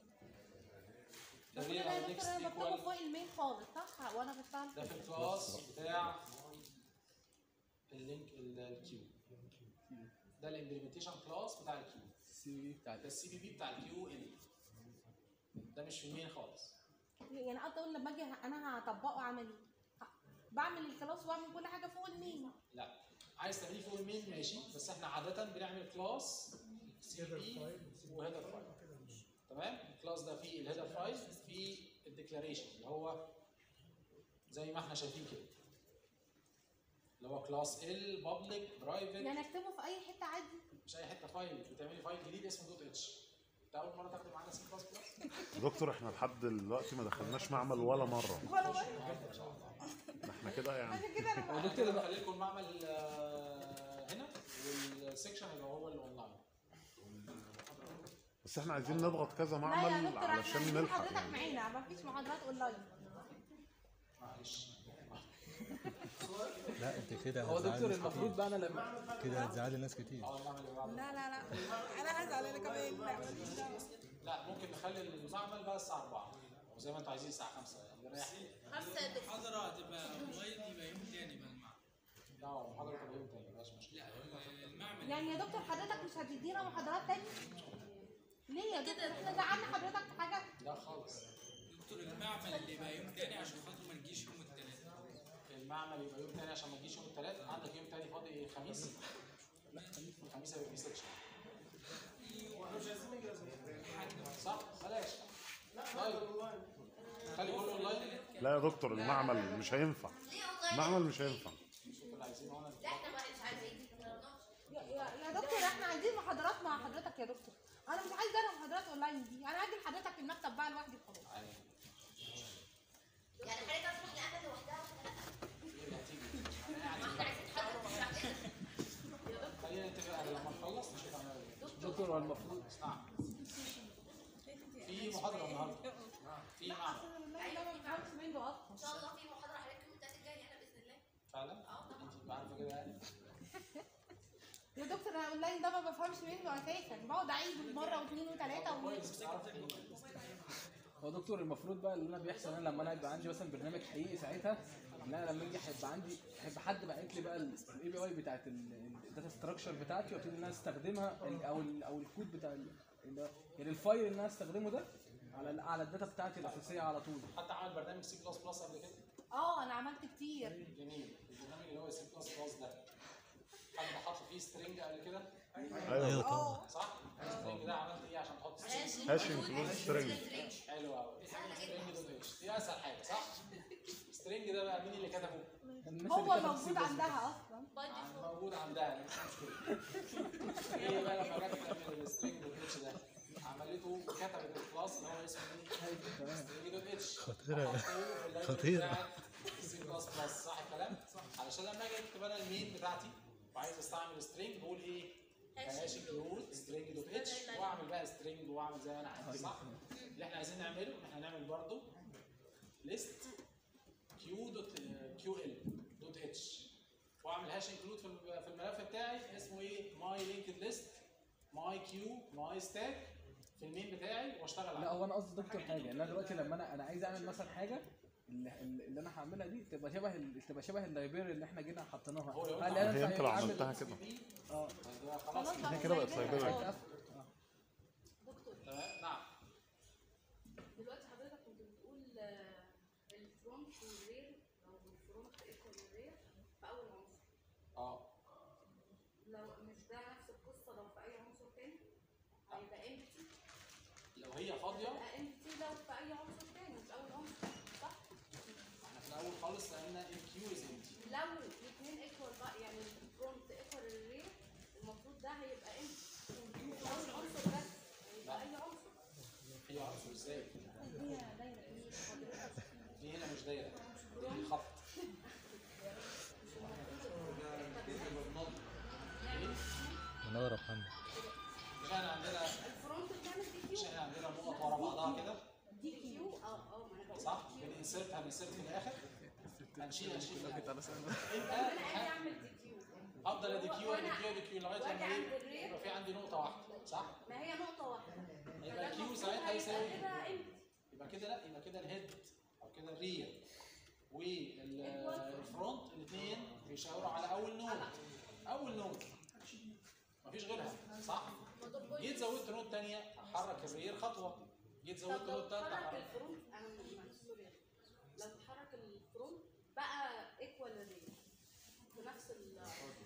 بس الرير كده على يا النكست دكتور انا بكتبه ايكوال فوق المين خالص صح وانا بشتغل ده في الكلاس بتاع اللينك الكيو ده الامبلمنتيشن كلاس بتاع الكيو السي في بتاع ده السي بي بي بتاع الكيو ال ده مش في المين خالص يعني قصدي اقول لما اجي انا هطبقه عملي بعمل الكلاس واعمل كل حاجه فوق المين لا عايز تعمليه فوق المين ماشي بس احنا عاده بنعمل كلاس سي بي وهيدر فايل تمام الكلاس ده فيه الهيدر فايل فيه الديكلاريشن اللي هو زي ما احنا شايفين كده اللي هو كلاس ال بابليك برايفت يعني اكتبه في اي حته عادي مش اي حته فايل بتعملي فايل جديد اسمه دوت اتش ده اول مره تاخدي معانا سي بلس بلس دكتور احنا لحد دلوقتي ما دخلناش معمل ولا مره ولا مرة. ده احنا كده يعني عشان كده انا هو دكتور بخلي لكم المعمل آه، هنا والسكشن يبقى هو الاونلاين بس احنا عايزين نضغط كذا لا يا معمل دكتور احنا علشان عايزين نلحق حضرتك يعني معانا ما فيش محاضرات اونلاين معلش لا انت كده هو هتزعلي دكتور ناس المفروض كتير بقى انا لما كده هتزعلي ناس كتير اه المعمل اللي بعده لا لا لا انا هزعل انا كمان لا لا ممكن نخلي المعمل بقى الساعه 4 او زي ما انتوا عايزين الساعه 5 يعني نريح خمسة يا دكتور المحاضرة هتبقى اونلاين يبقى يوم تاني بقى المعمل لا هو المحاضره تبقى يوم تاني مفيهاش مشكله لا المعمل يعني يا دكتور حضرتك مش هتدينا محاضرات تاني ليه يا دكتور احنا زعلنا حضرتك في حاجه لا خالص دكتور المعمل اللي يبقى يوم تاني عشان خاطر ما نجيش يوم التلات المعمل يبقى يوم تاني عشان ما تجيش يوم الثلاث عندك يوم تاني فاضي الخميس لا الخميس هيبقى فيه سكشن صح بلاش طيب خلي كله اونلاين لا يا دكتور المعمل مش هينفع المعمل مش هينفع شوفوا اللي عايزينه وانا لا احنا مش عايزين يا, يا, يا دكتور احنا عايزين محاضرات مع حضرتك يا دكتور انا مش عايزه انا محاضرات اونلاين دي انا هاجي لحضرتك المكتب بقى لوحدي خلاص يعني حضرتك هتروح لأنا لوحدها ايه اللي هتيجي ما احنا عايزين حد يشرح لنا خلينا نتفق على لما نخلص نشوف هنعمل ايه دكتور هو المفروض نعم في محاضره النهارده في معمل والله ده ما بفهمش منه اصلا ان شاء الله في محاضرة حضرتك يوم التلات الجاي هنا بإذن الله فعلا انت عارفه كده يعني يا دكتور انا اونلاين ده ما بفهمش منه اساسا بقعد اعيد مره واثنين وثلاثه و... كويس بتعرف هو دكتور المفروض بقى اللي انا بيحصل انا لما انا يبقى عندي مثلا برنامج حقيقي ساعتها ان انا لما اجي هيبقى عندي هيبقى حد باعت لي بقى الاي بي اي بتاعت الداتا ستراكشر بتاعتي وابتدي ان انا استخدمها ال- او ال او الكود بتاع ال- ال- يعني الفايل اللي انا استخدمه ده على ال- على الداتا بتاعتي الاساسيه على طول حتى عمل برنامج سي بلس بلس قبل كده اه انا عملت كتير جميل البرنامج اللي هو سي بلس بلس ده حد حط فيه سترينج قبل كده ايوه طبعا صح؟ السترينج ده عملت ايه عشان تحط سترينج؟ هاش انكلود سترينج حلو قوي سترينج دوت اتش دي اسهل حاجه صح؟ سترينج ده بقى مين اللي كتبه؟ الناس هو اللي كتبت موجود C++. عندها اصلا باي عن- ديفولت موجود عندها مش مشكله ايه بقى لما جت تعمل السترينج دوت اتش ده عملته كتبت الكلاس اللي هو اسمه ايه؟ سترينج دوت اتش خطيرة. خطيره خطيرة. سي بلس بلس صح الكلام؟ علشان لما اجي اكتب انا المين بتاعتي وعايز استعمل سترينج بقول ايه؟ هاش انكلود سترينج دوت اتش واعمل بقى سترينج واعمل زي ما انا عايز صح؟ اللي احنا عايزين نعمله ان احنا نعمل برضه ليست كيو دوت كيو ال دوت اتش واعمل هاش انكلود في الم- في الملف بتاعي اسمه ايه؟ ماي لينكد ليست ماي كيو ماي ستاك في المين بتاعي واشتغل لا عليه هو انا قصدي دكتور حاجه ان انا دلوقتي لما انا انا عايز اعمل مثلا حاجه اللي, اللي انا هعملها دي تبقى شبه ال- تبقى شبه اللايبراري اللي احنا جينا حطيناها هو لو هل انت انا هي انت لو أعمل- عملتها كده اه ده خلاص خلاص هي كده بقت لايبراري آه. دكتور تمام نعم دلوقتي حضرتك كنت بتقول آه، الفرونت والرير او الفرونت ايكوال الرير في اول عنصر اه لو مش ده نفس القصه لو في اي عنصر تاني هيبقى امتي لو هي فاضيه هيبقى امتي لو في اي عنصر تاني مش اول عنصر صح؟ احنا في الاول خالص لقينا الكيو از امتي لو الاثنين ايكوال بقى يعني الفرونت ايكوال الرير المفروض ده هيبقى امتي في اول عنصر بس هيبقى اي عنصر هي عنصر ازاي؟ هي دايره ايه حضرتك دي هنا مش دايره دي خط منورة بحاجة انسرت هنسرت في الاخر هنشيل هنشيل في الأول. انا يبقى اجي اعمل دي كيو افضل ادي كيو وأنا- ادي كيو ادي كيو لغايه وأجي لما عند ايه الريت. يبقى في عندي نقطه واحده صح؟ ما هي نقطه واحده يبقى فده كيو المفروض ساعتها يساوي هيبقى امتى يبقى كده لا يبقى كده الهيد او كده الرير والفرونت الاثنين بيشاوروا على اول نود اول نود مفيش غيرها صح؟ جيت زودت نود ثانيه احرك الرير خطوه جيت زودت طب لو نود ثالثه اتحرك احرك الفرونت انا م- سوري لو اتحرك الفرونت بقى ايكوال الريت في نفس ال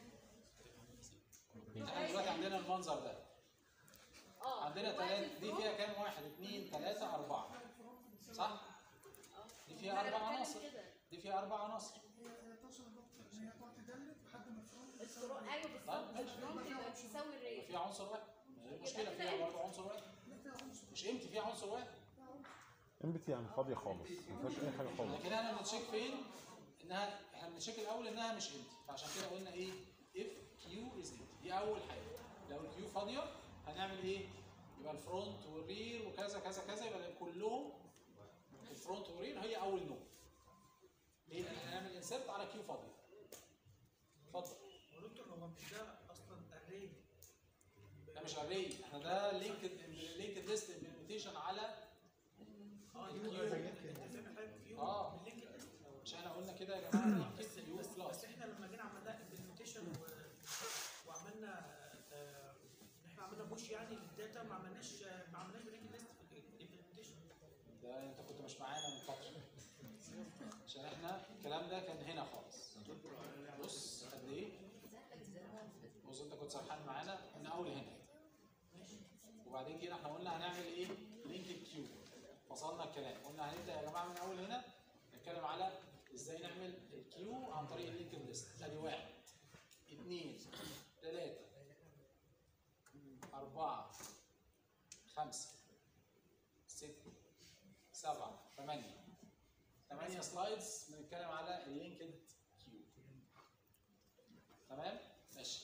احنا دلوقتي عندنا المنظر ده اه عندنا دلوقتي ثلاثة دي الفرونت- فيها كام واحد اثنين ثلاثة أربعة صح؟ دي ما فيها أنا أربع بتكلم عناصر كده. دي فيها أربع عناصر الفرونت ايوه بالظبط الفرونت يبقى بيساوي الريت فيها عنصر واحد ما هي المشكلة فيها برضه عنصر واحد مش امتى فيها عنصر واحد امبتي يعني فاضيه خالص ما فيهاش اي حاجه خالص لكن احنا بنتشيك فين؟ انها احنا بنتشيك الاول انها مش امتى فعشان كده قلنا ايه؟ اف كيو از امتى دي اول حاجه لو الكيو فاضيه هنعمل ايه؟ يبقى الفرونت والرير وكذا كذا كذا يبقى كلهم الفرونت والرير هي اول نود ليه؟ لان احنا هنعمل انسرت على كيو فاضيه اتفضل هو دكتور هو مش ده اصلا الري ده مش اري احنا ده لينكد لينكد ليست امبلمنتيشن على اه الكيو كيو اه باللينك ليست. مش احنا قلنا كده يا جماعه لينكد كيو بس, بلس بس احنا لما جينا عملنا امبلمنتيشن وعملنا آه، احنا عملنا بوش يعني للداتا ما عملناش ما عملناش باللينك ليست في الامبلمنتيشن ده انت كنت مش معانا من فتره عشان احنا الكلام ده كان هنا خالص بص قد ايه بص انت كنت سرحان معانا من اول هنا وبعدين جينا احنا قلنا هنعمل ايه لينك كيو فصلنا الكلام قلنا هنبدا يا جماعه من اول هنا نتكلم على ازاي نعمل الكيو عن طريق اللينك ليست ادي واحد اثنين ثلاثه أربعة خمسة ستة سبعة ثمانية ثمانية سلايدز بنتكلم على اللينكد كيو تمام؟ ماشي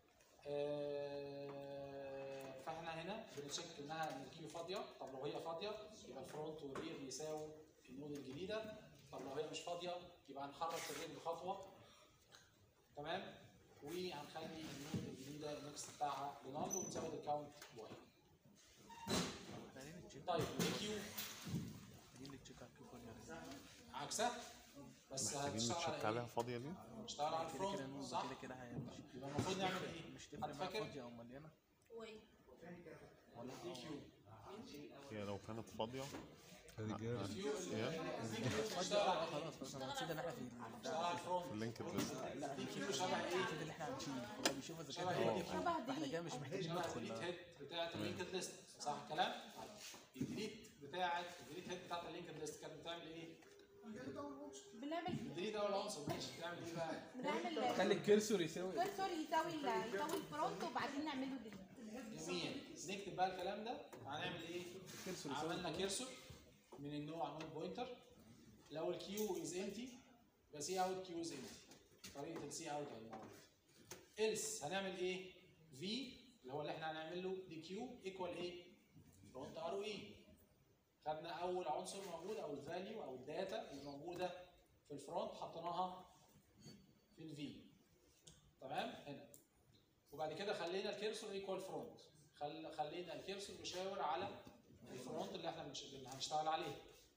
آه، فاحنا هنا بنتشيك انها ان الكيو فاضية طب لو هي فاضية يبقى الفرونت والرير يساووا النود الجديدة طب لو هي مش فاضية يبقى هنحرك الرير بخطوة تمام؟ وهنخلي النود الجديدة النكست بتاعها بنال ونزود الكاونت بواحد طيب الكيو عكسها بس محتاجين هتشتغل نتشك على عليها ايه؟ فاضيه دي هتشتغل على الفرونت صح؟ كده كده هيمشي يبقى المفروض نعمل ايه؟ مش تفرق حد معاك فاكر؟ فاضيه او مليانه وايه ولا دي كيو؟ هي لو كانت فاضيه رجال كيو هي بتشتغل على ايه؟ خلاص خلاص انا نسيت ان احنا في بتشتغل على الفرونت اللينك ليست لا دي كيو شبه ايه؟ نسيت اللي احنا هنشيل هو بيشوف اذا شبه كان ايه هو دي كيو؟ احنا كده مش محتاجين شبه ندخل الديليت بقى. هيد بتاعت اللينكد ليست صح الكلام؟ الديليت بتاعت الديليت هيد بتاعت اللينكد ليست كانت بتعمل ايه؟ بنعمل الديليت اول عنصر ماشي بتعمل ايه بقى؟ بنعمل خلي الكرسور يساوي كرسور يساوي ال- يساوي الفرونت وبعدين نعمله ديليت جميل نكتب بقى الكلام ده هنعمل ايه؟ الكرسور يساوي عملنا كيرسور من النوع نود بوينتر لو الكيو از امتي يبقى سي اوت كيو از امتي طريقه السي اوت اهي موجوده إلس هنعمل ايه؟ في اللي هو اللي احنا هنعمل له دي كيو ايكوال ايه؟ فرونت ار او اي خدنا اول عنصر موجود او الفاليو او الداتا اللي موجوده في الفرونت حطيناها في الفي تمام هنا وبعد كده خلينا الكيرسور ايكوال فرونت خل... خلينا الكيرسور يشاور على الفرونت اللي احنا بنش... اللي هنشتغل عليه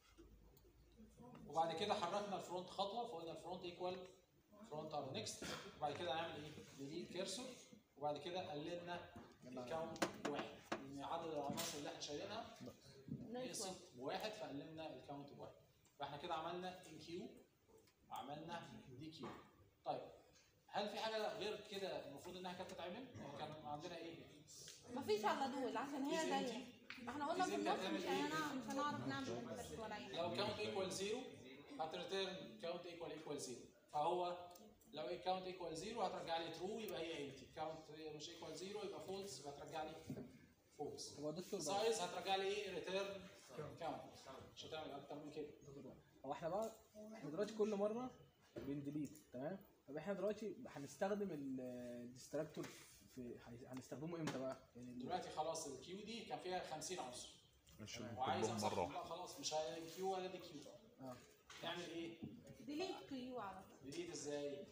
وبعد كده حركنا الفرونت خطوه فقلنا الفرونت ايكوال فرونت ار نيكست وبعد كده هنعمل ايه؟ ديليت كيرسور وبعد كده قللنا الكاونت بواحد لان عدد العناصر اللي احنا شايلينها نقصت بواحد فقللنا الكاونت بواحد فاحنا كده عملنا ان كيو وعملنا دي كيو طيب هل في حاجه غير كده المفروض انها كانت تتعمل؟ يعني كان عندنا ايه؟ مفيش الا دول عشان هي إذا زي أنت- ما احنا قلنا في إذا أنت النص هتعمل مش إيه؟ هنعرف مش هنعرف نعمل بس ولا اي لو كاونت ايكوال زيرو هتريتيرن كاونت ايكوال ايكوال زيرو فهو لو ايه كاونت ايكوال زيرو هترجع لي ترو يبقى هي امتي كاونت مش ايكوال زيرو يبقى فولس يبقى هترجع لي فولس هو دكتور بقى- سايز هترجع لي ايه ريتيرن كاونت مش هتعمل اكتر من كده هو احنا بقى احنا دلوقتي كل مره بنديليت تمام طب احنا دلوقتي هنستخدم الديستراكتور في هنستخدمه امتى بقى؟ يعني دلوقتي خلاص الكيو دي كان فيها 50 عنصر مش وعايز كلهم مره امسحهم واحده لا خلاص مش كيو ولا دي كيو اه نعمل ايه؟ ديليت كيو على طول ديليت ازاي؟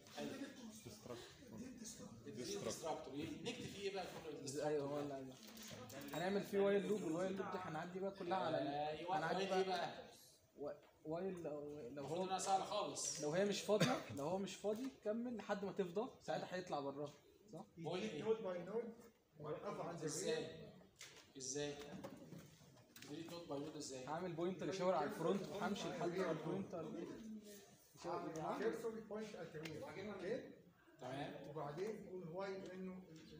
ديليت ديستراكتور نكتب فيه ايه بقى كل ايوه هو اللي هنعمل فيه وايل لوب والوايل لوب دي هنعدي بقى كلها على ال- ايوه هنعدي وايل بقى ايه بقى؟ و- وايل لو لو المفروض هو انها سهله خالص لو هي مش فاضيه لو هو مش فاضي كمل لحد ما تفضى ساعتها هيطلع براها صح؟ وايل يديك ايه؟ نود باي نود ويوقفوا عند الريل ازاي؟ ازاي؟ ديليت نوت باي نوت ازاي؟ هعمل بوينتر يشاور على الفرونت وهمشي لحد ما البوينتر يشاور معاه. كيرسور بوينت ات الريل اوكي تمام وبعدين يقول وايل انه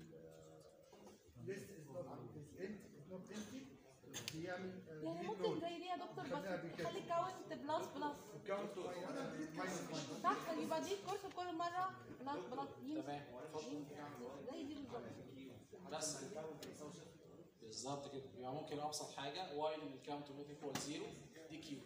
ليست از نوت از انت از نوت امتي بيعمل يعني ممكن زي دي يا دكتور بس تخلي كاونت بلس بلس كاونت ماينس ماينس صح يبقى دي كورس كل مره بلس بلس يمشي تمام اتفضل زي دي بالظبط بس بالظبط كده يبقى ممكن ابسط حاجه وايل ان الكاونت نوت ايكوال زيرو دي كيو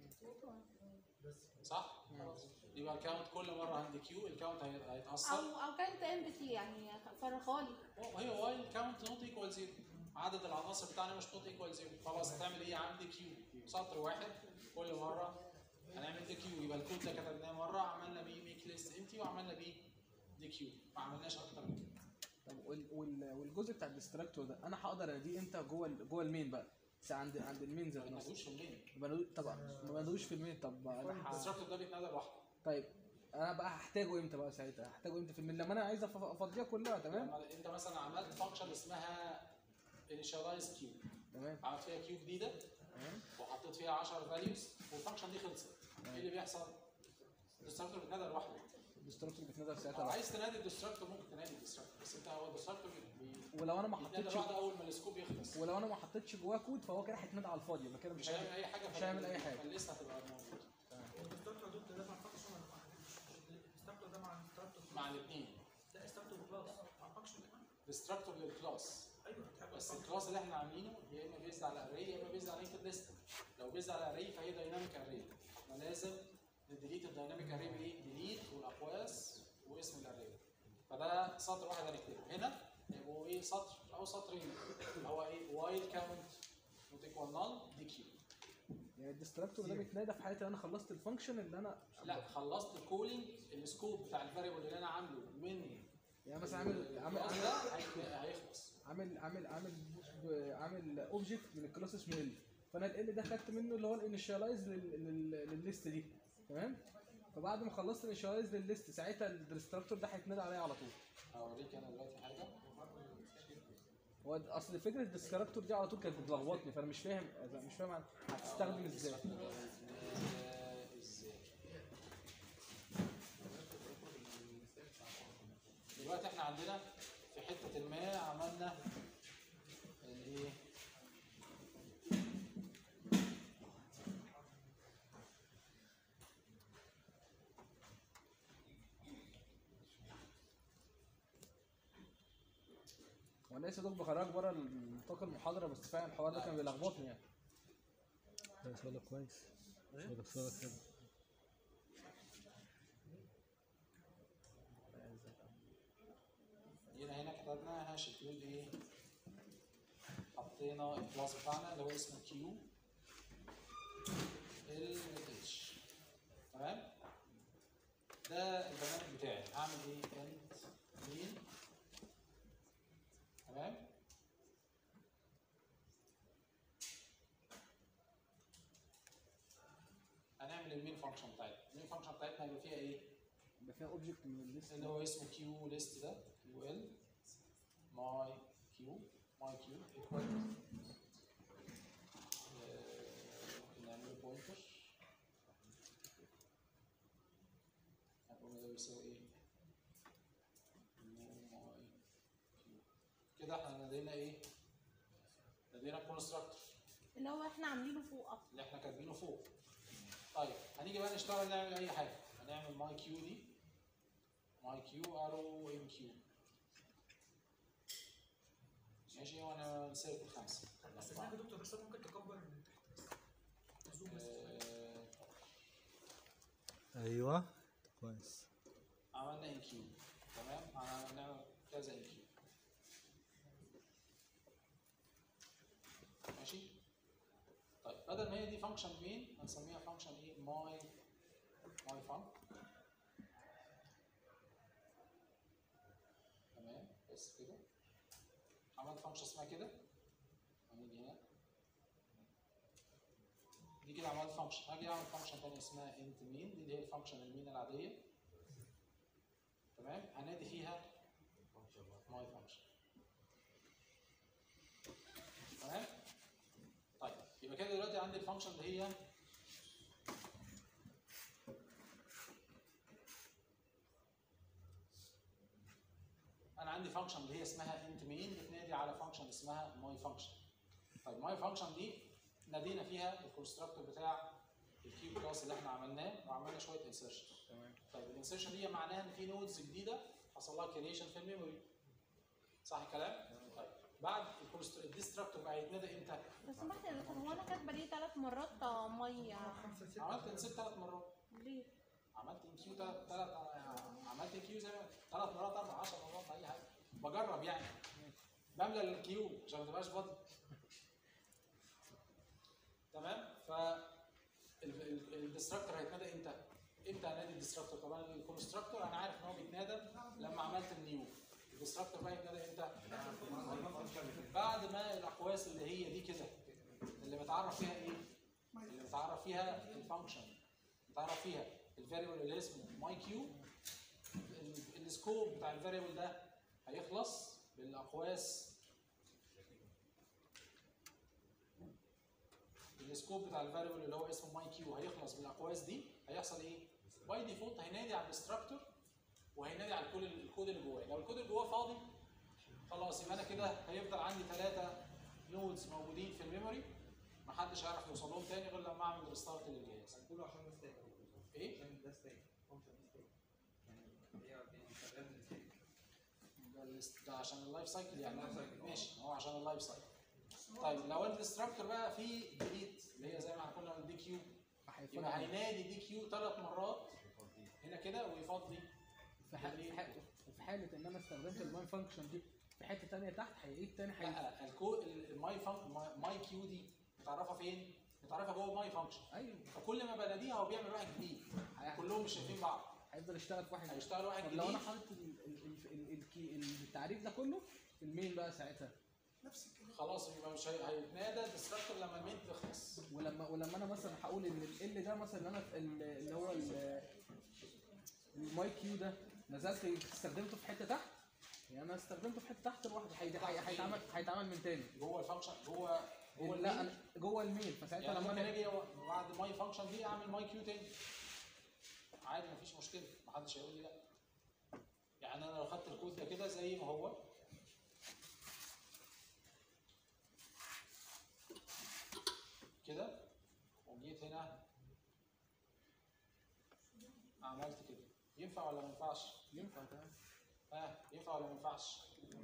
صح؟ يبقى الكاونت كل مره عند كيو الكاونت هي- هيتاثر او او كانت امبتي يعني فرخالي وهي وايل كاونت نوت ايكوال زيرو عدد العناصر بتاعنا مش نوت ايكوال زيرو خلاص هتعمل ايه عندي كيو سطر واحد كل مره هنعمل دي كيو يبقى الكود ده كتبناه مره عملنا بيه ميك ليست امتي وعملنا بيه دي كيو ما عملناش اكتر من كده طب وال- وال- والجزء بتاع الديستراكتور ده انا هقدر اناديه امتى جوه ال- جوه المين بقى بس عند عند المين ذات ما نفسه تنادوش في المين بنادو- طبعا ما بنادوش في المين طب انا ه- الانستراكتور ده بيتنادى لوحده طيب انا بقى هحتاجه امتى بقى ساعتها هحتاجه امتى في المين لما انا عايز أف- افضيها كلها تمام لما انت مثلا عملت فانكشن اسمها initialize كيو تمام عملت فيها كيو جديده تمام وحطيت فيها 10 فاليوز والفانكشن دي خلصت ايه اللي بيحصل؟ الديستراكتور بيتنادى لوحده الديستراكتور بيتنادى لو ساعتها لوحده. عايز تنادي الديستراكتور ممكن تنادي الديستراكتور بس انت هو الديستراكتور بي- ولو انا ما بيتنادى حطيتش لوحده اول ما السكوب يخلص ولو انا ما حطيتش جواه كود فهو كده هيتنادى على الفاضي يبقى كده مش مش هيعمل هيعمل اي حاجه مش هيعمل اي حاجه فلسه هتبقى موجود الانستراكتور دول ده مع فانكشن ولا مع الانستراكتور ده مع الانستراكتور مع الاثنين ده انستراكتور كلاس مع فانكشن كمان ديستراكتور للكلاس ايوه هتحب بس الكلاس اللي احنا عاملينه يا اما بيزد على اري يا اما بيزد على لينكد ليست لو بيزد على اري فهي دايناميك اري احنا لازم نديليت الدايناميك اري بايه؟ ديليت والاقواس واسم الاري فده سطر واحد هنكتبه هنا يبقوا ايه سطر او سطرين هو ايه وايل كاونت نوت ايكوال نال دي كيو يعني الديستراكتور ده بيتنادى في حاله ان انا خلصت الفانكشن اللي انا لا خلصت الكولينج السكوب بتاع الفاريبل اللي انا عامله من يعني مثلا عامل عامل الكلاس عامل ده هي- هيخلص عامل عامل عامل عامل اوبجكت من الكلاس اسمه ال فانا ال ده خدت منه اللي هو الانيشاليز للليست دي تمام فبعد ما خلصت الانيشاليز للليست ساعتها الديستراكتور ده هيتنادى عليا على طول هوريك انا دلوقتي حاجه هو اصل فكره الديستراكتور دي على طول كانت بتلخبطني فانا مش فاهم مش فاهم هتستخدم ازاي آه، ازاي دلوقتي احنا عندنا في حته ما عملنا الايه وانا لسه دوك بخرج بره نطاق المحاضره بس فعلا الحوار ده كان بيلخبطني يعني لا سؤال كويس سؤال سؤال حلو جينا هنا كتبنا هاش كيو ايه حطينا الكلاس بتاعنا اللي هو اسمه كيو ال اتش تمام ده البرنامج بتاعي هعمل ايه انت مين تمام هنعمل المين فانكشن بتاعتنا المين فانكشن بتاعتنا هيبقى فيها ايه يبقى فيها اوبجكت من الليست اللي هو اسمه كيو ليست ده كيو ال ماي كيو ماي كيو ايكوال ممكن نعمله بوينتر هنقول ده بيساوي ايه؟ ماي كيو كده احنا نادينا ايه؟ نادينا كونستراكتور اللي هو احنا عاملينه فوق اصلا اللي احنا كاتبينه فوق طيب هنيجي بقى نشتغل نعمل اي حاجه هنعمل ماي كيو دي ماي كيو ارو ام كيو ماشي وانا نسيت الخمسه بس يا دكتور بس ممكن تكبر من تحت زوم بس آه، ايوه كويس عملنا ان كيو تمام هنعمل كذا ان كيو ماشي طيب بدل ما هي دي فانكشن مين هنسميها فانكشن ايه ماي ماي فانك تمام بس كده عملت فانكشن اسمها كده هنيجي هنا دي كده عملت فانكشن هاجي اعمل فانكشن تانية اسمها انت مين دي اللي هي الفانكشن المين العاديه تمام هنادي فيها ماي فانكشن تمام طيب يبقى كده دلوقتي عندي الفانكشن اللي هي انا عندي فانكشن اللي هي اسمها انت مين بتنادي على فانكشن اسمها ماي فانكشن طيب ماي فانكشن دي نادينا فيها الكونستراكتور بتاع الكيو كلاس اللي احنا عملناه وعملنا شويه انسرشن تمام طيب الانسرشن دي معناها ان في نودز جديده حصل لها كريشن في الميموري صح الكلام؟ طيب بعد الديستراكتور بقى يتنادى امتى؟ لو سمحت يا دكتور هو انا كاتبه ليه ثلاث مرات آه، ميه عملت انسيت ثلاث مرات ليه؟ عملت ان كيو ثلاث ثلاث عملت ان كيو زي ما ثلاث مرات اربع 10 مرات اي حاجه بجرب يعني بملى الكيو عشان ما تبقاش فاضي تمام ف الديستراكتور هيتنادى امتى؟ امتى انادي الديستراكتور؟ طبعا الكونستراكتور انا عارف ان هو بيتنادى لما عملت النيو الديستراكتور بقى يتنادى امتى؟ بعد ما الاقواس اللي هي دي كده اللي متعرف فيها ايه؟ اللي متعرف فيها الفانكشن متعرف فيها الفاريبل اللي اسمه ماي كيو السكوب بتاع الفاريبل ده هيخلص بالاقواس السكوب بتاع الفاريبل اللي هو اسمه ماي كيو هيخلص بالاقواس دي هيحصل ايه؟ باي ديفولت هينادي على الديستراكتور وهينادي على الكود الكود اللي جواه لو الكود اللي جواه فاضي خلاص يبقى انا كده هيفضل عندي ثلاثه نودز موجودين في الميموري محدش هيعرف يوصل لهم تاني غير لما اعمل ريستارت للجهاز كله عشان ده ستيك ايه؟ عشان ده ستيك فانكشن ستيك يعني هي بيشغل الستيك ده الاست- ده عشان اللايف سايكل يعني اللايف سايكل، آه. ماشي هو عشان اللايف سايكل طيب لو الديستراكتور بقى فيه ديليت اللي هي زي ما كنا الدي كيو يبقى هينادي دي كيو ثلاث مرات هنا كده ويفضي في حالة في حالة في حالة ان انا استخدمت الماي فانكشن دي في حته ثانيه تحت هيعيد تاني هي لا الكو الماي فانك ماي كيو دي متعرفه فين؟ متعرفه جوه ماي فانكشن ايوه فكل ما بناديها هو بيعمل واحد جديد كلهم مش شايفين بعض هيفضل يشتغل في واحد هيشتغل واحد طب لو انا جديد. حاطط ال- ال- ال- ال- الكي- التعريف ده كله في المين بقى ساعتها خلاص يبقى مش هي- هيتنادى الديستراكتور لما المين تخلص ولما ولما انا مثلا هقول ان ال ده مثلا انا في ال- اللي هو ال- الماي كيو ده نزلت استخدمته في حته تحت يعني انا استخدمته في حته تحت لوحده هي- هي- هيتعمل هيتعمل من تاني جوه الفانكشن جوه جوه لا المين. انا جوه المين فساعتها يعني لما ممكن انا اجي بعد ماي فانكشن دي اعمل ماي كيو تاني عادي مفيش مشكله محدش هيقول لي لا يعني انا لو خدت الكود ده كده زي ما هو كده وجيت هنا عملت كده ينفع ولا ما ينفعش؟ ينفع تمام ها ينفع ولا ما ينفعش؟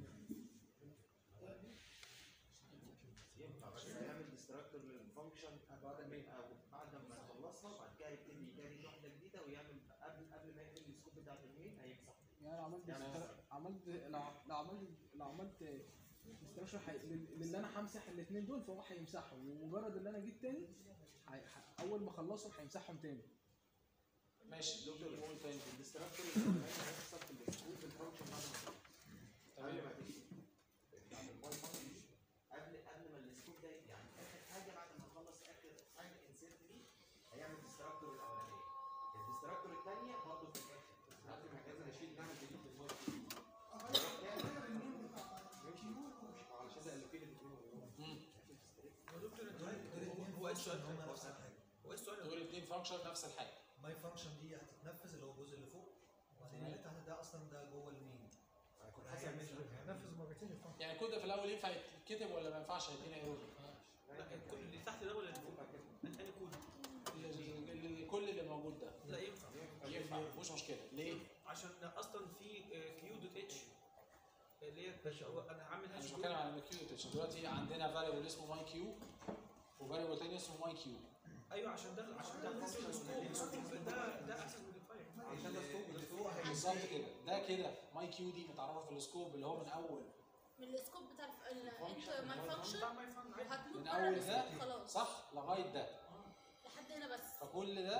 ينفع بس هيعمل ديستراكتور للفانكشن بعد ما أو بعد ما يخلصها وبعد كده يبتدي يجري واحده جديده ويعمل قبل قبل ما يقفل السكوب بتاعت المين هيمسح يعني لو عملت يعني ديسترا- عملت لو لو عملت لو عملت ديستراكشن حي... لل- للي انا همسح الاثنين دول فهو هيمسحهم ومجرد ان انا جيت تاني هي... ه- اول ما اخلصهم هيمسحهم تاني ماشي دكتور قول تاني الديستراكتور اللي هيحصل في السكوب الفانكشن بعد ما تخلص. قبل ما تقفل بعد الماي فانكشن قبل قبل ما السكوب ده يعني اخر حاجه بعد ما اخلص اخر حاجه انسيرت دي هيعمل الديستراكتور الاولانيه الديستراكتور الثانيه برضه في الاخر لازم لازم اشيل نعمل ديليت للماي علشان ده اللي فيه الاثنين هو دكتور انت هو ايه السؤال؟ هو ايه السؤال؟ دول الاثنين فانكشن نفس الحاجه ماي فانكشن دي هتتنفذ اللي هو الجزء اللي فوق وبعدين اللي تحت ده اصلا ده جوه المين هيعمل نفذ مرتين الفانكشن يعني الكود ده في الاول ينفع يتكتب ولا ما ينفعش هيدينا ايرور؟ لا الكل اللي تحت ده ولا اللي فوق؟ انهي كود؟ ال- ال- كل اللي موجود ده لا ينفع ينفع مفيش مشكله ليه؟ عشان اصلا في كيو دوت اتش اللي هي هو انا عامل انا هاش مش كود. بتكلم عن الكيو عشان دلوقتي عندنا فاريبل اسمه ماي كيو وفاريبل تاني اسمه ماي كيو ايوه عشان ده عشان ده السكوب ده ده احسن موديفاير عشان ده سكوب ده سكوب بالظبط كده ده كده ماي كيو دي متعرفه في السكوب اللي هو من اول من السكوب بتاع الف- ال- انت ماي فانكشن وهتموت من بره اول السكوب ده خلاص صح لغايه ده لحد هنا بس فكل ده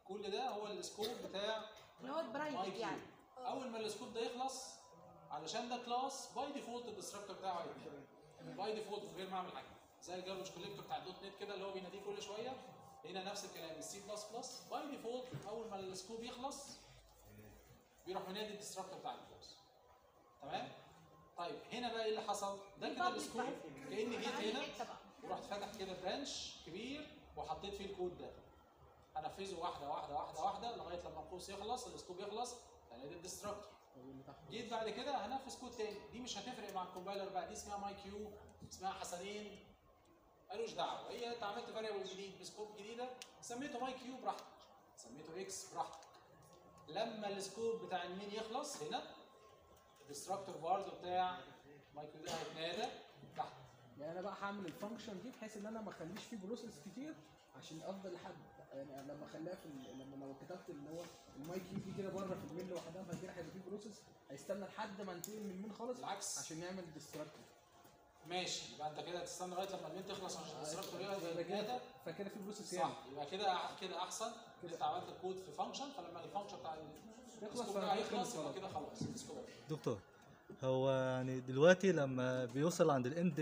كل ده هو السكوب بتاع اللي هو البرايفت ماي كيو يعني اول ما السكوب ده يخلص علشان ده كلاس باي ديفولت الديستراكتور بتاعه هيتنادى باي ديفولت من غير ما اعمل حاجه زي الجاربج كوليكتور بتاع الدوت نت كده اللي هو بيناديه كل شويه هنا نفس الكلام السي بلس بلس باي ديفولت اول ما السكوب يخلص بيروح منادي الديستراكتور بتاع الكلاس تمام طيب هنا بقى ايه اللي حصل ده كده public السكوب بقى. كاني جيت أي هنا حتة بقى. ورحت فاتح كده برانش كبير وحطيت فيه الكود ده هنفذه واحده واحده واحده واحده لغايه لما القوس يخلص السكوب يخلص هنادي الديستراكتور جيت بعد كده هنفذ كود تاني دي مش هتفرق مع الكومبايلر بقى دي اسمها ماي كيو اسمها حسنين ملوش دعوه هي انت عملت فاريبل جديد بسكوب جديده سميته ماي كيو براحتك سميته اكس براحتك لما السكوب بتاع المين يخلص هنا الديستراكتور برضه بتاع ماي كيو ده هيتنادى تحت يعني انا بقى هعمل الفانكشن دي بحيث ان انا ما اخليش فيه بروسيس كتير عشان افضل لحد يعني لما اخليها في ال- لما لو كتبت ان هو الماي كيو دي كده بره في الميل لوحدها فكده هيبقى فيه بروسيس هيستنى لحد ما انتقل من المين خالص بالعكس عشان يعمل ديستراكتور ماشي يبقى انت كده تستنى لغايه لما المين تخلص عشان الديستراكتور فكده يتنادى فكده في بروسيس صح يبقى كده كده احسن انت عملت الكود في فانكشن فلما الفانكشن بتاع يخلص السكوب بتاعه فهيخلص يخلص يبقى خلاص. كده خلاص السكوب دكتور هو يعني دلوقتي لما بيوصل عند الاند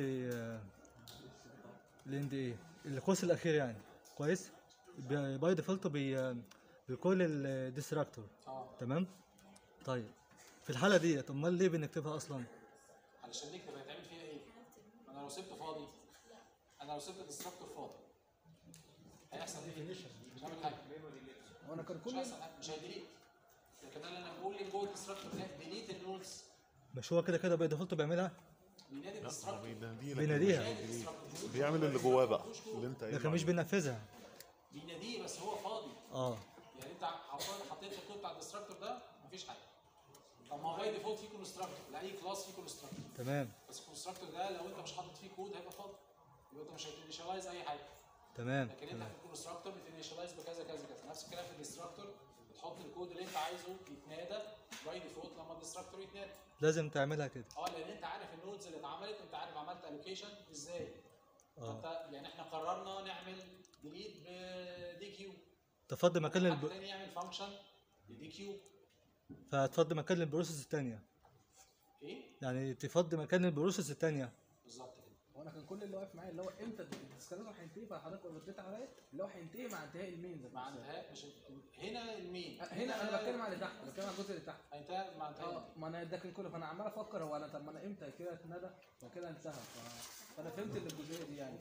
الاند ايه القوس الاخير يعني كويس بي- باي ديفولت بي بيكون الديستراكتور اه تمام طيب في الحاله ديت امال ليه بنكتبها اصلا علشان نكتب هيتعمل فيها ايه؟ ما انا لو سبته فاضي انا لو سبت الديستراكتور فاضي هيحصل ايه؟ مش هعمل حاجه وانا كان مش كل هيحصل حاجه مش هيديليت لكن انا لما بقول لي جوه الديستراكتور ديليت النودز مش هو كده كده باي ديفولت بيعملها بينادي لا هو الديستراكتور بيناديه لكن بيناديها. مش بيديليه. بيعمل اللي جواه بقى اللي انت قايله لكن مش عليه. بينفذها بيناديه بس هو فاضي اه يعني انت حطيت حطيت في الكود بتاع الديستراكتور ده مفيش حاجه طب ما هو باي ديفولت فيه كونستراكتور لاي كلاس فيه كونستراكتور تمام بس الكونستراكتور ده لو انت مش حاطط فيه كود هيبقى فاضي يبقى انت مش هتنيشالايز اي حاجه تمام لكن انت تمام في الكونستراكتور بتنيشالايز بكذا كذا كذا نفس الكلام في الديستراكتور بتحط الكود اللي انت عايزه يتنادى باي ديفولت لما الديستراكتور يتنادى لازم تعملها كده اه لان انت عارف النودز اللي اتعملت انت عارف عملت الوكيشن ازاي اه انت يعني احنا قررنا نعمل ديليت بدي كيو تفضي مكان حد الب... تاني يعمل فانكشن بدي كيو فهتفضي مكان البروسيس التانية ايه يعني تفضي مكان البروسيس التانية بالظبط كده وانا كان كل اللي واقف معايا اللي هو امتى الديسكريتور هينتهي فحضرتك رديت عليا اللي هو هينتهي مع انتهاء المين ذات مع نفسها. انتهاء مش هنا المين هنا انا بتكلم على اللي تحت بتكلم على الجزء اللي تحت هينتهي مع انتهاء اه المين. ما انا ده كان كله فانا عمال افكر هو انا طب ما انا امتى كده اتندى وكده انتهى ف- فانا فهمت إن الجزئيه دي يعني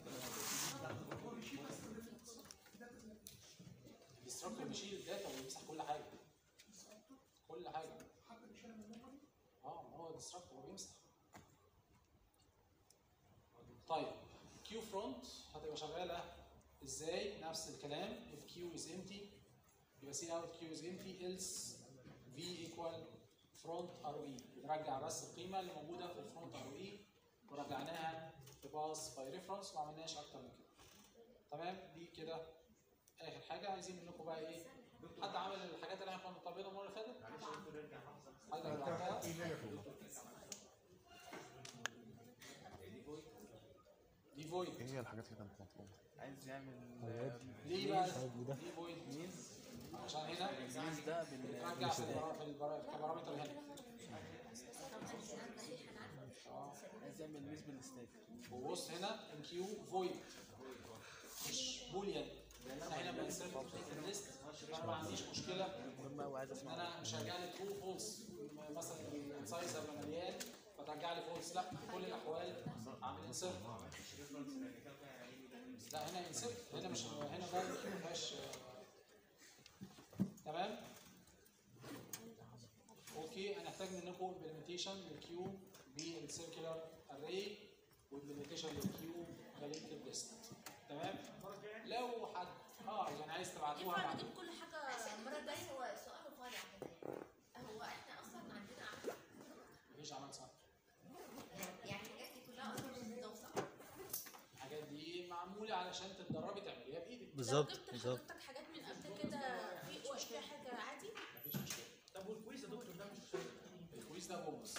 الديستراكتور بيشيل الداتا ويمسح كل حاجه كل حاجه اه ما هو الديستراكتور هو بيمسح طيب كيو فرونت هتبقى شغاله ازاي نفس الكلام if q is empty يبقى سي اوت q is empty else v equal front roe بنرجع بس القيمه اللي موجوده في الفرونت roe ورجعناها في باس باي ريفرنس وما عملناش اكتر من كده تمام دي كده اخر حاجه عايزين منكم بقى ايه حد عمل الحاجات اللي احنا كنا طالبينها المره اللي فاتت حد عملها دي فويد ايه هي الحاجات اللي كانت مطلوبه؟ عايز يعمل ليه بقى ده دي فويد ميز عشان هنا الميز ده بال بترجع في البرا- في البرا- كبارامتر هنا اه عايز يعمل ميز بالستاك وبص هنا الكيو فويد مش بوليان لان انا هنا بنسيرت في الليست فانا ما عنديش مشكله مهمة وعايز ان اسمع انا مش هرجع لي ترو فولس مثلا السايز هيبقى مليان فترجع لي فولس لا في كل الاحوال اعمل انسيرت لا هنا انسيرت هنا مش هنا بقى الكيو ما فيهاش تمام اوكي هنحتاج منكم امبلمنتيشن للكيو بالسيركلر اري وامبلمنتيشن للكيو كلينكد ليست تمام لو حد اه يعني عايز تبعتوها ينفع بعد نجيب كل حاجة المرة الجاية هو سؤال فاضي على هو احنا اصلا عندنا مفيش عمل صح يعني الحاجات دي كلها اصلا بتتوصل الحاجات دي معموله علشان تتدربي تعمليها بايدك بالظبط لو جبت بالظبط لحضرتك حاجات من قبل كده في وقت فيها حاجة عادي مفيش مشكله طب والكويس يا دكتور ده مش الكويز ده بونص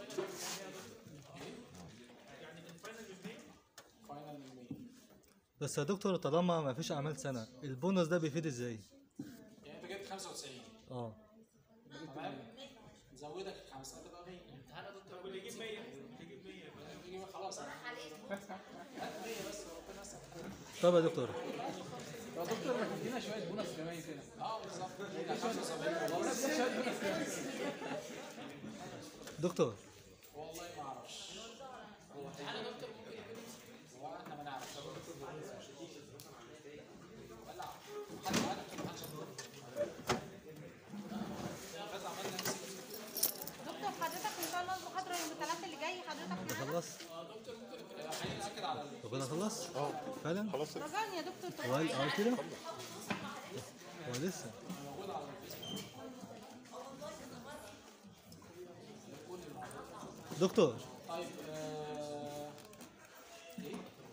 يعني الفاينل يومين فاينل من مين بس يا دكتور طالما ما فيش اعمال سنه البونص ده بيفيد ازاي يعني انت 95 اه تمام نزودك خمسه تبقى 100 امتحان يا دكتور واللي يجيب 100 اللي يجيب 100 يجي خلاص هات 100 بس ربنا يستر طب يا دكتور يا دكتور ما تدينا شويه بونص كمان كده اه بالظبط ده 75 والله خلاص شويه بونص كمان دكتور والله ما اعرفش هو امتحان يا دكتور ممكن يكون هو احنا ما نعرفش لا حد عارف كده محدش بس عملنا نفس دكتور حضرتك ان شاء الله المحاضره يوم الثلاث اللي جاي حضرتك معانا خلص خلينا ناكد على طب انا خلص اه فعلا خلاص رجاء يا دكتور تبقى هو معانا. اه كده هو لسه موجود على الفيسبوك دكتور طيب آه، ايه؟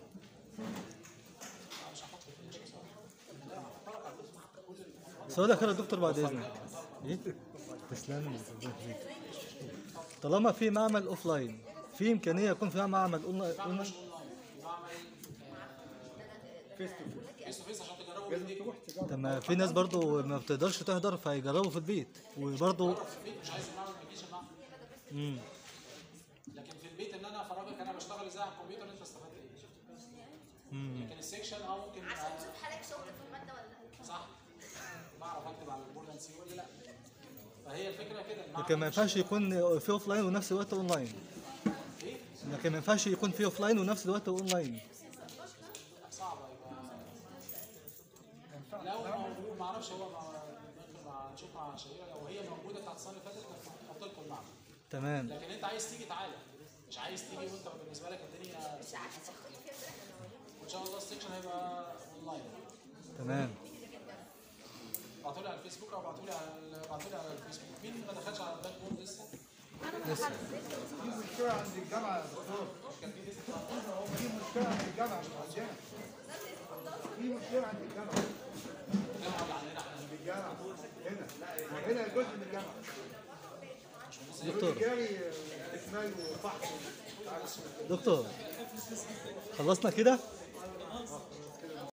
لا، مش هحط في الفلاش صح؟ لا هحطها على الفيسبوك. كل المحاضرات. سؤال اخير يا دكتور بعد اذنك ايه تسلم لي ربنا يخليك. طالما في معمل اوف لاين في امكانيه يكون في معمل اونلاين بعمل أونلاين؟ مش اونلاين بعمل فيس تو فيس تو فيس عشان تجربوا بايديكم طب ما في ناس برضو ما بتقدرش تحضر فيجربوا في البيت وبرضو في البيت مش عايز المعمل ما يجيش المعمل امم لكن في البيت ان انا افرجك انا بشتغل ازاي على الكمبيوتر انت استفدت ايه امم لكن السكشن اه ممكن عشان آه، نشوف حالك شغل في الماده ولا صح بعرف اكتب على البورد اند سي ولا لا فهي الفكره كده المعمل لكن ما مش- ينفعش يكون في اوف لاين ونفس الوقت اونلاين ايه لكن ما ينفعش يكون في اوف لاين ونفس الوقت اونلاين صعبه يبقى لو موجود ما اعرفش هو مع ممكن مع نشوف مع شهيره لو هي موجوده بتاعت السنه اللي فاتت نحط لكم المعمل تمام لكن انت عايز تيجي تعالى مش عايز تيجي وانت بالنسبه لك الدنيا وان شاء الله السكشن هيبقى اونلاين تمام ابعتوا لي على الفيسبوك او ابعتوا لي على ابعتوا لي على الفيسبوك مين ما دخلش على الباك بورد لسه؟ في مشكله عند الجامعه يا دكتور في مشكله عند الجامعه مش عندنا في مشكله عند الجامعه عند الجامعه هنا هنا جزء من الجامعه دكتور جاري اسماعيل وفحص دكتور خلصنا كده